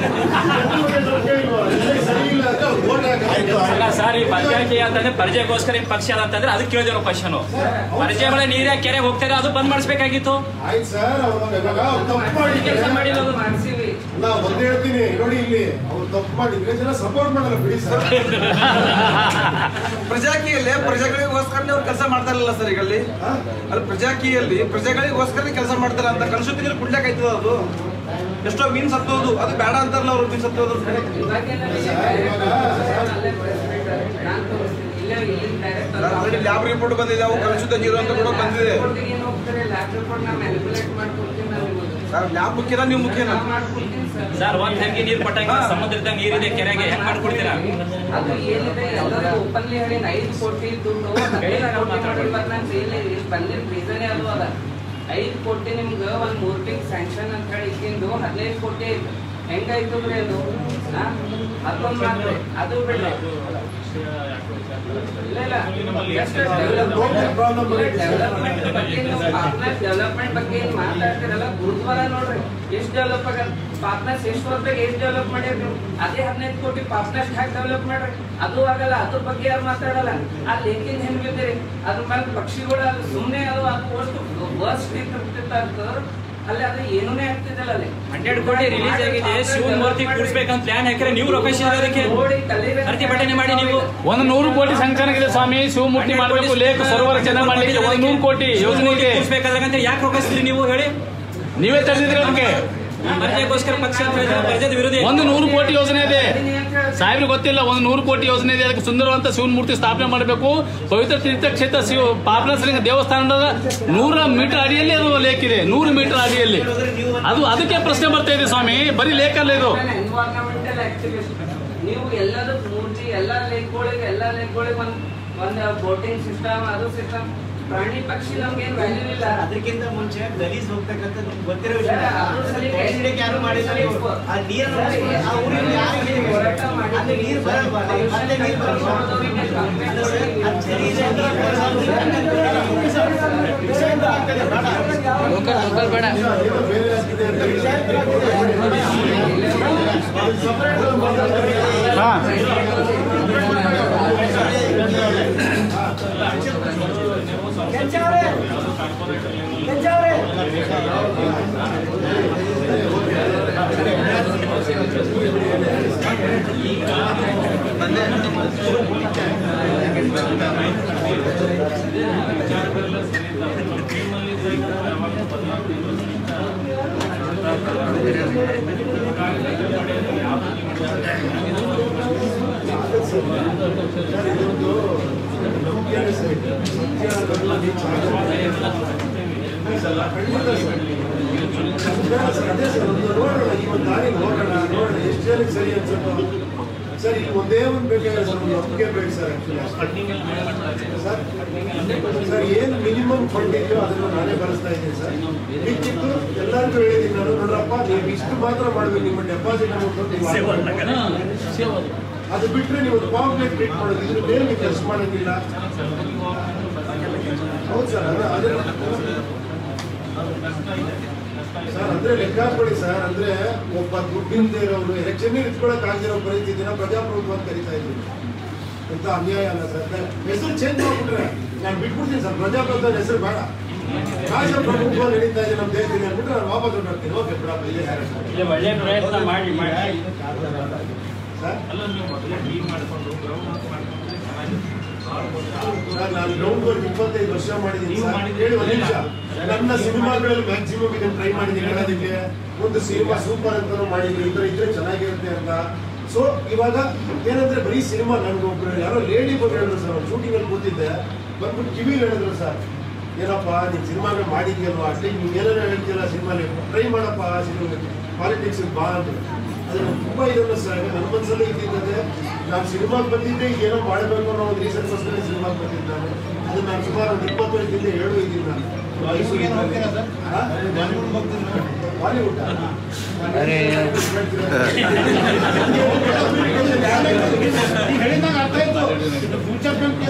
S1: ಸರ್? ಸರಿ ಇಲ್ಲ ಅಂದ್ರೆ ಅವ್ರು vote ಆಗಲ್ಲ
S7: ಅಲ್ಲ ಸರ್ ಈ ಪಂಚಾಯತಿ ಅಂತಂದ್ರೆ ಪರಿಚಯಕ್ಕೋಸ್ಕರ ಈ ಪಕ್ಷ ಅದ ಅಂತಂದ್ರೆ ಅದಕ್ಕೆ ಕೇಳಿದಿರೋ ಕ್ವಶನ್ ಪರಿಚಯ ಮೇಲೆ ನೀರೇ ಕೆರೆ ಹೋಗ್ತಾ ಇದೆ ಅದು ಬಂದ್ ಮಾಡಿಸ್ಬೇಕಾಗಿತ್ತು
S1: ಆಯ್ತು ಸರ್ ಅವ್ರು ಇವಾಗ ಅವ್ರು ತಪ್ಪು ಮಾಡಿದ್ರೆ
S7: ಕೆಲಸ ಮಾಡಿರೋದು
S5: ಮಾಡಿಸಿವಿ
S1: ನಾ ಒಂದೇ ಹೇಳ್ತೀನಿ ನೋಡಿ ಇಲ್ಲಿ ಅವ್ರು ತಪ್ಪು ಮಾಡಿದ್ರೆ ಜನ ಸಪೋರ್ಟ್ ಮಾಡಲ್ಲ ಬಿಡಿ ಸರ್
S13: ಪ್ರಜಾಕಿಯಲ್ಲಿ ಪ್ರಜೆಗಳಿಗೋಸ್ಕರನೇ ಅವ್ರು ಕೆಲಸ ಮಾಡ್ತಾ ಇರಲಿಲ್ಲ ಸರ್ ಈಗ ಅಲ್ಲಿ ಅಲ್ಲಿ ಪ್ರಜಾಕಿಯಲ್ಲಿ ಪ್ರಜೆಗಳಿಗೋಸ್ಕರ ಕೆಲಸ ಮಾಡ್ತಾರೆ ಅಂತ ಕನ್ಸುತ್ತಿದ್ರೆ ಕುಡ್ಲಕ್ ಆಯ್ತದ ಅದು ಎಷ್ಟೋ ಮೀನ್ ಸತ್ತೋದು ಅದು ಬೇಡ ಅಂತಾರಲ್ಲ ಅವ್ರು ಮೀನ್ ಸತ್ತೋದು
S5: ಇವಾಗೆಲ್ಲ ನಿಮಗೆ direct ಅಲ್ಲೇ ಬೆಳೆಸ್ಬಿಟ್ಟಾರೆ. ನಾನ್ ತೋರಿಸ್ತೀನಿ. ಇಲ್ಲೇ ಇಲ್ಲಿ direct ಅಲ್ಲ.
S13: ಆಲ್ರೆಡಿ ಲ್ಯಾಬ್ ರಿಪೋರ್ಟ್ ಬಂದಿದೆ ಅವು ಕಲುಷಿತ ನೀರು ಅಂತ ಕೂಡ ಬಂದಿದೆ
S5: Report ಗೆ ಏನ್ ಹೋಗ್ತಾರೆ ಲ್ಯಾಬ್ ರಿಪೋರ್ಟ್ ನಾ ಮ್ಯಾನಿಪುಲೇಟ್ ಮಾಡ್ಕೊಡ್ತೀನಿ ನಾನು ನಿಮಗೆ.
S13: ಸರ್ ಲ್ಯಾಬ್ ಮುಖ್ಯನಾ ನೀವು ಮುಖ್ಯನಾ
S5: ನಾ ಮಾಡ್ಕೊಡ್ತೀನಿ ಸರ್
S7: ಸರ್ ಒಂದ್ ಹೆಂಗೆ ನೀರು ಕೊಟ್ಟಾಗ ಸಮುದ್ರದಾಗ ನೀರಿದೆ ಕೆರೆಗೆ ಹೆಂಗ್ ಮಾಡ್ಕೊಡ್ತೀರಾ
S5: ಅದು ಏನಿದೆ ಎಲ್ಲರೂ ಓಪನ್ಲಿ ಹೇಳಿ ಐದು ಕೋಟಿ ದುಡ್ಡು ಹದಿನೈದು ಕೋಟಿ ಮಾಡಿ ಇವತ್ತು ನಾನು ಇಲ್ಲಿ ಇಲ್ಲಿ ಬಂದಿದ್ದ ರೀಸನೇ ಅದು ಅದ ಐದು ಕೋಟಿ ನಿಮ್ಗೆ ಒಂದು ಮೂರು ತಿಂಗ್ ಸ್ಯಾಂಕ್ಷನ್ ಅಂತ ಹೇಳಿ ಇಕ್ಕಿಂದು ಹದಿನೈದು ಕೋಟಿ ಐತೆ ಹೆಂಗಾಯ್ತು ರೀ ಅದು ಆ? ಮತ್ತೊಂದು ಮಾತು ಅದು ಬಿಡ್ರಿ ಇಲ್ಲ ಇಲ್ಲ ಎಷ್ಟು ಡೆವಲಪ್ಮೆಂಟ್ ಬಗ್ಗೆ ನೀವು ಪಾರ್ಟ್ನರ್ ಡೆವಲಪ್ಮೆಂಟ್ ಬಗ್ಗೆ ಏನ್ ಮಾತಾಡ್ತಿರಲ್ಲ ಗುರುದ್ವಾರ ನೋಡ್ರಿ ಎಷ್ಟು ಡೆವಲಪ್ ಆಗ ಪಾರ್ಟ್ನರ್ಸ್ ಎಷ್ಟು ವರ್ಷದಾಗ ಎಷ್ಟು ಡೆವಲಪ್ ಮಾಡ್ಯಾರ ನೀವು ಅದೇ ಹದಿನೈದು ಕೋಟಿ ಪಾರ್ಟ್ನರ್ಸ್ ಹ್ಯಾಕ್ ಡೆವಲಪ್ ಮಾಡ್ರಿ ಅದು ಆಗಲ್ಲ ಅದ್ರ ಬಗ್ಗೆ ಯಾರು ಮಾತಾಡಲ್ಲ ಆ ಲೇಕಿನ್ ಹೆಂಗ್ ಬಿದ್ದೀರಿ ಅದ್ರ ಮೇಲೆ ಪಕ್ಷಿಗಳು ಅದು ಸುಮ್ಮನೆ ಅದು ಅದು ಅಷ್ಟು ವರ್ಸ್ಟ್ ಆಗ್ತದ ಅಲ್ಲಿ ಅದು ಏನೂ ಆಗ್ತಿದ್ದಿಲ್ಲ ಅಲ್ಲಿ
S7: ಹಂಡ್ರೆಡ್ ಕೋಟಿ ರಿಲೀಸ್ ಆಗಿದೆ ಶಿವಮೂರ್ತಿ ಕೂಡಿಸ್ಬೇಕಂತ ಪ್ಲಾನ್ ಹಾಕಿದ್ರೆ ನೀವು ರೊಕ್ಕ ಅದಕ್ಕೆ
S5: ನೋಡಿ ಕಲೀಬೇಕು.
S7: ಪ್ರತಿಭಟನೆ ಮಾಡಿ ನೀವು
S9: ಒಂದು ನೂರು ಕೋಟಿ ಸಂಕಲನ ಇದೆ ಸ್ವಾಮಿ ಶಿವಮೂರ್ತಿ ಮಾಡಬೇಕು ಲೇಖ ಸರೋವರ ಚೆನ್ನಾಗಿ ಮಾಡ್ಲಿಕ್ಕೆ ಒಂದು ನೂರು ಕೋಟಿ ಯೋಜನೆ ಇದೆ
S7: ಕೂಡಿಸ್ಬೇಕಾದ್ರೆ ಯಾಕೆ ರೊಕ್ಕಿಸ್ತೀರಿ ನೀವು ಹೇಳಿ
S9: ನೀವೇ ತಡೆದಿದ್ರಿ ಅದಕ್ಕೆ
S7: ಪರಿಚಯಕ್ಕೋಸ್ಕರ ಪಕ್ಷ ಅಂತ ಹೇಳಿದ್ರೆ ಪರಿಚಯದ ವಿರೋಧಿ
S9: ಒಂದು ನೂರು ಕೋಟಿ ಯೋಜನೆ ಇದೆ ಸಾಹೇಬ್ರಿಗೆ ಗೊತ್ತಿಲ್ಲ ಒಂದು ನೂರು ಕೋಟಿ ಯೋಜನೆ ಇದೆ ಅದಕ್ಕೆ ಸುಂದರವಂತ ಶಿವನ ಮೂರ್ತಿ ಸ್ಥಾಪನೆ ಮಾಡಬೇಕು ಪವಿತ್ರ ತೀರ್ಥ ಕ್ಷೇತ್ರ ಶಿವ ಪಾಪನಾಸಲಿಂಗ ದೇವಸ್ಥಾನದ ನೂರ ಮೀಟರ್ ಅಡಿಯಲ್ಲಿ ಅದು ಲೇಕ್ ಇದೆ ನೂರು ಮೀಟರ್ ಅಡಿಯಲ್ಲಿ ಅದು ಅದಕ್ಕೆ ಪ್ರಶ್ನೆ ಬರ್ತಾ ಇದೆ ಸ್ವಾಮಿ ಬರೀ ಲೇಕ್ ಅಲ್ಲ ಇದು
S5: ಎನ್ವೈರನ್ಮೆಂಟಲ್ ಆಕ್ಟಿವಿಸ್ಟ್ ನೀವು ಎಲ್ಲದೂ ಮೂರ್ತಿ ಎಲ್ಲ ಲೇಕ್ಗಳಿಗೆ ಎಲ್ಲ ಲೇಕ್ಗಳಿಗೆ ಒಂದ್ ಒಂದು ಬೋಟಿಂಗ್ ಸಿಸ್ಟಮ್ ಅದು ಸಿಸ್ಟಮ್ ಪ್ರಾಣಿ ಪಕ್ಷಿ ನಮ್ಗೇನ್ ವ್ಯಾಲ್ಯೂ ಇಲ್ಲ
S11: ಅದಕ್ಕಿಂತ ಮುಂಚೆ ಗಲೀಜ್ ಹೋಗ್ತಕ್ಕಂಥ ನಿಮ್ಗೆ ಗೊತ್ತಿರೋ ವಿಷಯ
S5: ಸರ್, ಅದು ಸರಿ
S11: ಕ್ಯಾಂಡಿಡೇಟ್ ಯಾರು ಮಾಡಿಲ್ಲ ನೀವು. ಆ ನೀರನ್ನು ಆ ಊರಿನಲ್ಲಿ ಯಾರು ನೀರು ಅಲ್ಲಿ ನೀರು ಬರಲ್ವಾ ಮತ್ತೆ ನೀರು ಬರಲ್ವಾ ಅಲ್ಲ ಸರ್, ಅದು ಸರಿ ಇದೆ, ನೀರು ಬರಲ್ಲ. ವಿಷಯಾಂತರ ಆಗ್ತದೆ, ಬೇಡ.
S1: ಏನೋ ಬೇರೆ ಆಗ್ತಿದೆ ಅಂತ
S10: ಕೆಂಚವ್ರೆ ಕೆಂಚವ್ರೆ
S1: ಅದೇ ಸರ್ ಒಂದು ನೋಡೋಣ ಈ ಒಂದು ದಾರಿ ಹೋಗೋಣ ನೋಡೋಣ ಎಷ್ಟು ಜನಕ್ಕೆ ಸರಿ ಅನ್ಸುತ್ತೋ ಸರ್ ಇಲ್ಲಿ ಒಂದೇ ಒಂದು ಬೇಕಾದ್ರೆ ಸರ್ ಒಂದು ಒಪ್ಪಿಗೆ ಬೇಕು ಸರ್ ಆಕ್ಚುಲಿ ಸರ್ ಸರ್ ಏನು ಮಿನಿಮಮ್ ಫಂಡ್ ಇದೆಯೋ ಅದನ್ನು ನಾನೇ ಬರೆಸ್ತಾ ಇದ್ದೀನಿ ಸರ್ ಮಿಕ್ಕಿದ್ದು ಎಲ್ಲರಿಗೂ ಹೇಳಿದ್ದೀನಿ ನಾನು ನೋಡ್ರಪ್ಪ ನೀವು ಇಷ್ಟು ಮಾತ್ರ ಮಾಡಬೇಕು ನಿಮ್ಮ ಡೆಪಾಸಿಟ್ ಅದು ಬಿಟ್ಟರೆ ನೀವು ಪಾಂಪ್ಲೆಟ್ ಪ್ರಿಂಟ್ ಮಾಡೋದು ಇದ್ರ ಮೇಲೆ ನೀವು ಕೆಲಸ ಮಾಡೋಂಗಿಲ್ಲ ಹೌದು ಸರ್ ಅದ ಅದೇ ಸರ್ ಅಂದ್ರೆ ಲೆಕ್ಕ ಹಾಕೊಳ್ಳಿ ಸರ್ ಅಂದ್ರೆ ಒಬ್ಬ ದುಡ್ಡಿಂದ ಇರೋರು ಎಲೆಕ್ಷನ್ ಇಟ್ಕೊಳಕ್ ಆಗಿರೋ ಪರಿಸ್ಥಿತಿನ ಪ್ರಜಾಪ್ರಭುತ್ವ ಅಂತ ಕರಿತಾ ಇದ್ದೀವಿ ಎಂತ ಅನ್ಯಾಯ ಅಲ್ಲ ಸರ್ ಹೆಸರು ಚೇಂಜ್ ಮಾಡ್ಬಿಟ್ರೆ ನಾನು ಬಿಟ್ಬಿಡ್ತೀನಿ ಸರ್ ಪ್ರಜಾಪ್ರಭುತ್ವ ಹೆಸರು ಬೇಡ ರಾಜ ಪ್ರಭುತ್ವ ನಡೀತಾ ಇದೆ ನಮ್ಮ ದೇಶದಲ್ಲಿ ಅಂದ್ಬಿಟ್ಟು ನಾನು ವಾಪಸ್ ಹೊರಡ್ತೀನಿ ಓಕೆ ಬಿಡಪ್ಪ ಇಲ್ಲೇ
S11: ಇಲ್ಲ, ಒಳ್ಳೆ ಪ್ರಯತ್ನ ಮಾಡಿ ಮಾಡಿ
S6: ಅಲ್ಲ ನೀವು ಮೊದಲೇ ಟೀಮ್ ಮಾಡ್ಕೊಂಡು ಗ್ರೌಂಡ್ ವರ್ಕ್ ಮಾಡ್ಕೊಂಡ್ರೆ ಚೆನ್ನಾಗಿರುತ್ತೆ
S1: ಸರ್, ನಾನು ಗ್ರೌಂಡ್ ವರ್ಕ್ ಇಪ್ಪತ್ತೈದು ವರ್ಷ ಮಾಡಿದ್ದೀನಿ
S6: ನೀವು
S1: ಸರ್.
S6: ಮಾಡಿದ್ದೀರಿ.
S1: ಹೇಳಿ ಒಂದು ನಿಮಿಷ ನನ್ನ ಸಿನಿಮಾಗಳಲ್ಲಿ ಮ್ಯಾಕ್ಸಿಮಮ್ ಇದನ್ನ ಟ್ರೈ ಮಾಡಿದ್ದೀನಿ ಹೇಳೋದಕ್ಕೆ ಒಂದು ಸಿನಿಮಾ ಸೂಪರ್ ಅಂತಾನು ಮಾಡಿದ್ದೀನಿ ಈ ಥರ ಇದ್ರೆ ಚೆನ್ನಾಗಿರುತ್ತೆ ಅಂತ ಸೊ ಇವಾಗ ಏನಂದ್ರೆ ಬರೀ ಸಿನಿಮಾ ನನ್ಗೆ ಒಬ್ರು ಯಾರೋ ಲೇಡಿ ಬಂದು ಹೇಳಿದ್ರು ಸರ್ ಶೂಟಿಂಗ್ ಅಲ್ಲಿ ಕೂತಿದ್ದೆ ಬಂದ್ಬಿಟ್ಟು ಕಿವಿ ಹೇಳಿದ್ರು ಸರ್ ಏನಪ್ಪ ನೀನ್ ಸಿನಿಮಾಗಳು ಮಾಡಿದ್ಯಲ್ವಾ ಅಟ್ಲೀಸ್ಟ್ ನೀನ್ ಏನಾರ ಹೇಳ್ತೀಯಲ್ಲ ಸಿನಿಮಾಲಿ ಟ್ರೈ ಮಾಡಪ್ಪ ಸಿನಿಮಾ ಪಾಲಿಟಿಕ್ಸ್ ಬಾ ಅಂತ ಅದು ತುಂಬಾ ಇದನ್ನು ಸರ್ ನನ್ನ ಮನಸ್ಸಲ್ಲೇ ಇದ್ದಿದ್ದೆ ನಾನು ಸಿನಿಮಾಗೆ ಬಂದಿದ್ದೆ ಏನೋ ಮಾಡಬೇಕು ಅನ್ನೋ ಒಂದು ರೀಸನ್ಗೋಸ್ಕರ ಸಿನಿಮಾಗೆ ಬಂದಿದ್ದೆ ನಾನು ಅದು ನಾನು ಸುಮಾರು ಒಂದು ಇಪ್ಪತ್ತು ವರ್ಷದಿಂದ ಹೇಳು ಇದ್ದೀನಿ ನಾನು ಮೈಸೂರಿಗೆ ಹಾ? ಬಾಲಿವುಡ್
S3: ಹೇಳಿದಾಗ ಅರ್ಥ ಆಯ್ತು ಫ್ಯೂಚರ್ ಬ್ಯಾಂಕ್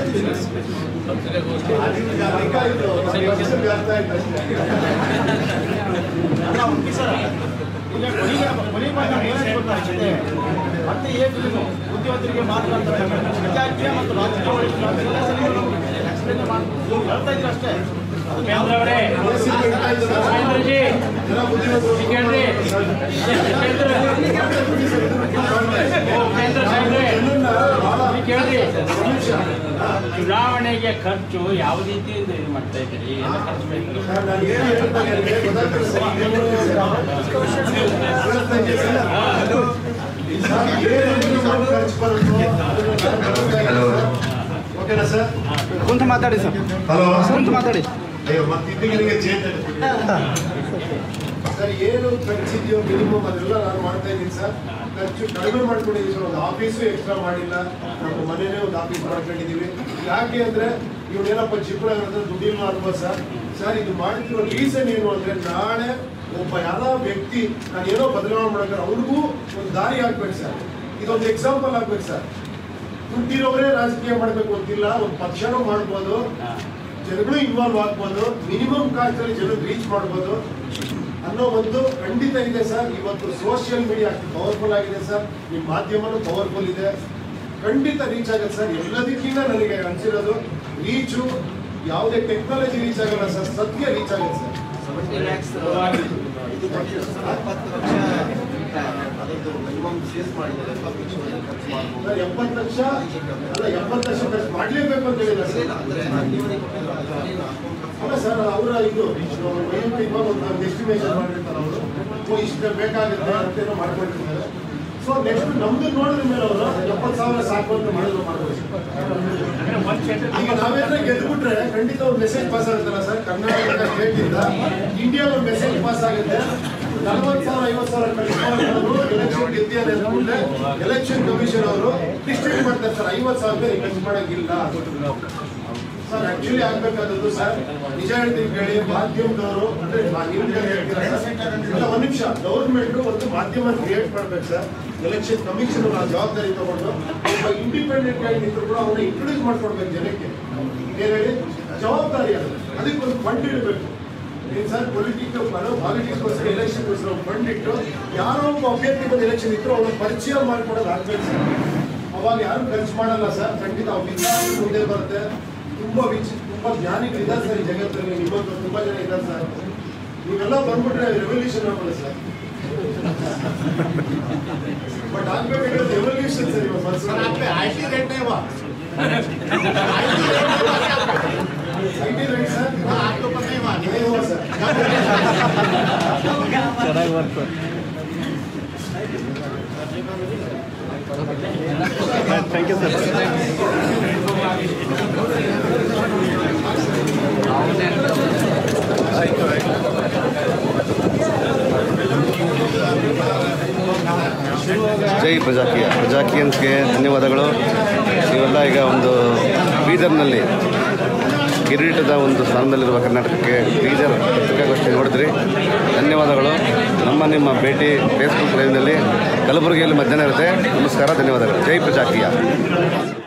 S3: ಅಲ್ಲ ಉಂಟಿ ಸರ್ ಈಗ ಕೊನೆಗೆ ಕೊನೆಗೆ ಬಂದ ಏನಾಯ್ತು ಗೊತ್ತಾ ಅಷ್ಟೇ ಮತ್ತೆ ಏ ಫಿಲ್ಮು ಬುದ್ಧಿವಂತರಿಗೆ ಮಾತ್ರ ಅಂತ ರಾಜಕೀಯ ಮತ್ತು ರಾಜಕೀಯ ಎಲ್ಲ ಸಿನಿಮಾಗಳು ಎಕ್ಸ್ಪ್ಲೇನ್ ಮಾಡಿ ಹೇಳ್ತಾ ಇದ್ರು ಅಷ್ಟೇ ಅದು
S11: ಉಪೇಂದ್ರ ಅವರೇ ಉಪೇಂದ್ರಜಿ ಕೇಳ್ರಿ ಉಪೇಂದ್ರ ಸಾಹೇಬ್ರೆ ಇಲ್ಲಿ ಕೇಳ್ರಿ ಚುನಾವಣೆಗೆ ಖರ್ಚು ಯಾವ ರೀತಿಯಿಂದ ಇದು ಮಾಡ್ತಾ ಇದ್ದೀರಿ ಎಲ್ಲ ಖರ್ಚು ಬೇಕು
S1: ಓಕೆನಾ ಸರ್
S2: ಕುಂತ ಮಾತಾಡಿ ಸರ್
S1: ಹಲೋ
S2: ಕುಂತ ಮಾತಾಡಿ
S1: ಅಯ್ಯೋ ಮತ್ತೆ ಇದ್ದಕ್ಕಿದ್ದಂಗೆ ಚೇಂಜ್ ಸರ್ ಏನು ಖರ್ಚಿದೆಯೋ ಮಿನಿಮಮ್ ಅದೆಲ್ಲ ನಾನು ಮಾಡ್ತಾ ಇದ್ದೀನಿ ಸರ್ ಖರ್ಚು ಕಡಿಮೆ ಮಾಡ್ಕೊಂಡಿದ್ದೀವಿ ಸರ್ ಒಂದು ಆಫೀಸು ಎಕ್ಸ್ಟ್ರಾ ಮಾಡಿಲ್ಲ ನಮ್ಮ ಮನೇನೆ ಒಂದು ಆಫೀಸ್ ಮಾಡ್ಕೊಂಡಿದ್ದೀವಿ ಯಾಕೆ ಅಂದ್ರೆ ಇವನೇನಪ್ಪ ಚಿಕ್ಕಳ ದುಡ್ಡಿಲ್ಲ ಅಲ್ವಾ ಸರ್ ಸರ್ ಇದು ಮಾಡ್ತಿರೋ ರೀಸನ್ ಏನು ಅಂದ್ರೆ ನಾಳೆ ಒಬ್ಬ ಯಾರೋ ವ್ಯಕ್ತಿ ನಾನು ಏನೋ ಬದಲಾವಣೆ ಮಾಡೋಕೆ ಅವ್ರಿಗೂ ಒಂದು ದಾರಿ ಆಗ್ಬೇಕು ಸರ್ ಇದೊಂದು ಎಕ್ಸಾಂಪಲ್ ಆಗ್ಬೇಕು ಸರ್ ದುಡ್ಡಿರೋರೇ ರಾಜಕೀಯ ಮಾಡ್ಬೇಕು ಅಂತಿಲ್ಲ ಒಂದು ಪಕ್ಷನೂ ಮಾಡ್ಬೋದು ಜನಗಳು ಇನ್ವಾಲ್ವ್ ಆಗ್ಬೋದು ಮಿನಿಮಮ್ ಕಾಸ್ಟ್ ಅಲ್ಲಿ ಜನರು ರೀಚ್ ಮಾಡ್ಬೋದು ಅನ್ನೋ ಒಂದು ಖಂಡಿತ ಇದೆ ಸರ್ ಇವತ್ತು ಸೋಷಿಯಲ್ ಮೀಡಿಯಾ ಅಷ್ಟು ಪವರ್ಫುಲ್ ಆಗಿದೆ ಸರ್ ನಿಮ್ಮ ಮಾಧ್ಯಮನೂ ಪವರ್ಫುಲ್ ಇದೆ ಖಂಡಿತ ರೀಚ್ ಆಗುತ್ತೆ ಸರ್ ಎಲ್ಲದಕ್ಕಿಂತ ನನಗೆ ಅನ್ಸಿರೋದು ರೀಚು ಯಾವುದೇ ಟೆಕ್ನಾಲಜಿ ರೀಚ್ ಆಗಲ್ಲ ಸರ್ ಸತ್ಯ ರೀಚ್ ಆಗುತ್ತೆ ಸರ್
S8: ಎಪ್ಪತ್ತು ಲಕ್ಷ ಅದರದ್ದು ಮಿನಿಮಮ್ ಸೇಸ್ ಮಾಡಿದ್ದಾರೆ ಎಪ್ಪತ್ತು ಲಕ್ಷ ಖರ್ಚು ಮಾಡ್ಬೋದು
S1: ಸರ್ ಎಪ್ಪತ್ತು ಲಕ್ಷ ಅಲ್ಲ ಎಪ್ಪತ್ತು ಲಕ್ಷ ಖರ್ಚು ಮಾಡ್ಲೇಬೇಕು ಅಂತ ಹೇಳಿಲ್ಲ ಸರ್ ಅಲ್ಲ ಸರ್ ಅವರ ಇದು ವೈಯಕ್ತಿಕ ಒಂದು ಎಸ್ಟಿಮೇಷನ್ ಮಾಡಿರ್ತಾರೆ ಅವರು ಇಷ್ಟು ಬೇಕಾಗುತ್ತೆ ಅಂತೇನೋ ಮಾಡ್ಕೊಂಡಿರ್ತಾರೆ ಸೊ ನೆಕ್ಸ್ಟ್ ನಮ್ದು ನೋಡಿದ ಮೇಲೆ ಅವರು ಎಪ್ಪತ್ತು ಸಾವಿರ ಸಾಕು ಅಂತ ಮಾಡಿದ್ರು ಮಾಡ್ಬೋದು ಈಗ ನಾವೇನಾದ್ರೆ ಗೆದ್ಬಿಟ್ರೆ ಖಂಡಿತ ಒಂದು ಮೆಸೇಜ್ ಪಾಸ್ ಆಗುತ್ತಲ್ಲ ಸರ್ ಕರ್ನಾಟಕ ಸ್ಟೇಟ್ ಇಂದ ಇಂಡಿಯಾ ಒಂದು ಮೆಸೇಜ್ ಪಾಸ್ ಆಗುತ್ತೆ ನಲವತ್ತು ಸಾವಿರ ಐವತ್ತು ಸಾವಿರ ಖರ್ಚು ಎಲೆಕ್ಷನ್ ಗೆದ್ದಿದ್ದಾರೆ ಅಂದ್ಬಿಟ್ರೆ ಎಲೆಕ್ಷನ್ ಕಮಿಷನ್ ಅವರು ಡಿಸ್ಟ್ರಿಕ್ಟ್ ಮಾಡ್ತಾರೆ ಸರ್ ಐವತ್ತು ಸಾವಿರ ರೂಪಾಯಿ ಖರ್ಚು ಮಾಡೋಂಗಿಲ್ಲ ಸರ್ ಆಕ್ಚುಲಿ ಆಗ್ಬೇಕಾದದ್ದು ಸರ್ ನಿಜ ಹೇಳ್ತೀನಿ ಕೇಳಿ ಮಾಧ್ಯಮದವರು ಅಂದ್ರೆ ನಾ- ನಿಮ್ ಕಡೆ ಹೇಳ್ತೀರಾ ಸರ್ ಇಲ್ಲ ಒಂದ್ ನಿಮಿಷ ಗೌರ್ಮೆಂಟ್ ಒಂದು ಮಾಧ್ಯಮ ಕ್ರಿಯೇಟ್ ಮಾಡ್ಬೇಕು ಸರ್ ಎಲೆಕ್ಷನ್ ಕಮಿಷನ್ ಆ ಜವಾಬ್ದಾರಿ ತಗೊಂಡು ಒಬ್ಬ ಇಂಡಿಪೆಂಡೆಂಟ್ ಆಗಿ ನಿಂತರು ಕೂಡ ಅವ್ರನ್ನ ಇಂಟ್ರೊಡ್ಯೂಸ್ ಮಾಡ್ಕೊಡ್ಬೇಕು ಜನಕ್ಕೆ ಏನ್ ಹೇಳಿ ಜವಾಬ್ದಾರಿ ಅದು ಅದಕ್ಕೆ ಒಂದು ಫಂಡ್ ಇಡಬೇಕು ಏನ್ ಸರ್ ಪೊಲಿಟಿಕ್ ಪಾಲಿಟಿಕ್ಸ್ಗೋಸ್ಕರ ಎಲೆಕ್ಷನ್ಗೋಸ್ಕರ ಒಂದು ಫಂಡ್ ಇಟ್ಟು ಯಾರೋ ಒಬ್ಬ ಅಭ್ಯರ್ಥಿ ಬಂದು ಎಲೆಕ್ಷನ್ ಇತ್ತು ಅವ್ರನ್ನ ಪರಿಚಯ ಮಾಡ್ಕೊಡೋದು ಆಗ್ಬೇಕು ಸರ್ ಅವಾಗ ಯಾರು ಖರ್ಚು ಮಾಡಲ್ಲ ಸರ್ ಖಂಡಿತ ಅವ್ರ ವಿಚಾರ ಮುಂದೆ ಬರುತ್ತೆ ತುಂಬಾ ವಿಚ್ ತುಂಬಾ ಜ್ಞಾನಿಗಳಿದ್ದಾರೆ ಸರ್ ಈ ಜಗತ್ತಲ್ಲಿ ನಿಮ್ಮಂತ ತುಂಬಾ ಜನ ಇದ್ದಾರೆ ಸರ್ ನೀವೆಲ್ಲ ಬಂದ್ಬಿಟ್ರೆ ರೆವಲ್ಯೂಷನ್ ಆಗೋಲ್ಲ ಸರ್ ಬಟ್ ಆಗ್ಬೇಕಾದ್ರೆ ರೆವಲ್ಯೂಷನ್ ಸರ್ ಇವಾಗ first.
S3: ಐಟಿ ರೇಟ್ ಇವ
S1: IT rate ಸರ್
S3: आपको पता ही मानी
S1: नहीं हुआ सर
S2: ಚೆನ್ನಾಗಿ ಬರ್ತಾರೆ ಥ್ಯಾಂಕ್ ಯು ಸರ್
S4: ಜೈ ಪ್ರಜಾಕೀಯ ಪ್ರಜಾಕೀಯನ್ಸ್ಗೆ ಧನ್ಯವಾದಗಳು ನೀವೆಲ್ಲ ಈಗ ಒಂದು ಬೀದರ್ನಲ್ಲಿ ಕಿರೀಟದ ಒಂದು ಸ್ಥಾನದಲ್ಲಿರುವ ಕರ್ನಾಟಕಕ್ಕೆ ಬೀದರ್ ಪತ್ರಿಕಾಗೋಷ್ಠಿ ನೋಡಿದ್ರಿ ಧನ್ಯವಾದಗಳು ನಮ್ಮ ನಿಮ್ಮ ಭೇಟಿ ಫೇಸ್ಬುಕ್ ಲೈವ್ನಲ್ಲಿ ಕಲಬುರಗಿಯಲ್ಲಿ ಮಧ್ಯಾಹ್ನ ಇರುತ್ತೆ ನಮಸ್ಕಾರ ಧನ್ಯವಾದಗಳು ಜೈ ಪ್ರಜಾಕೀಯ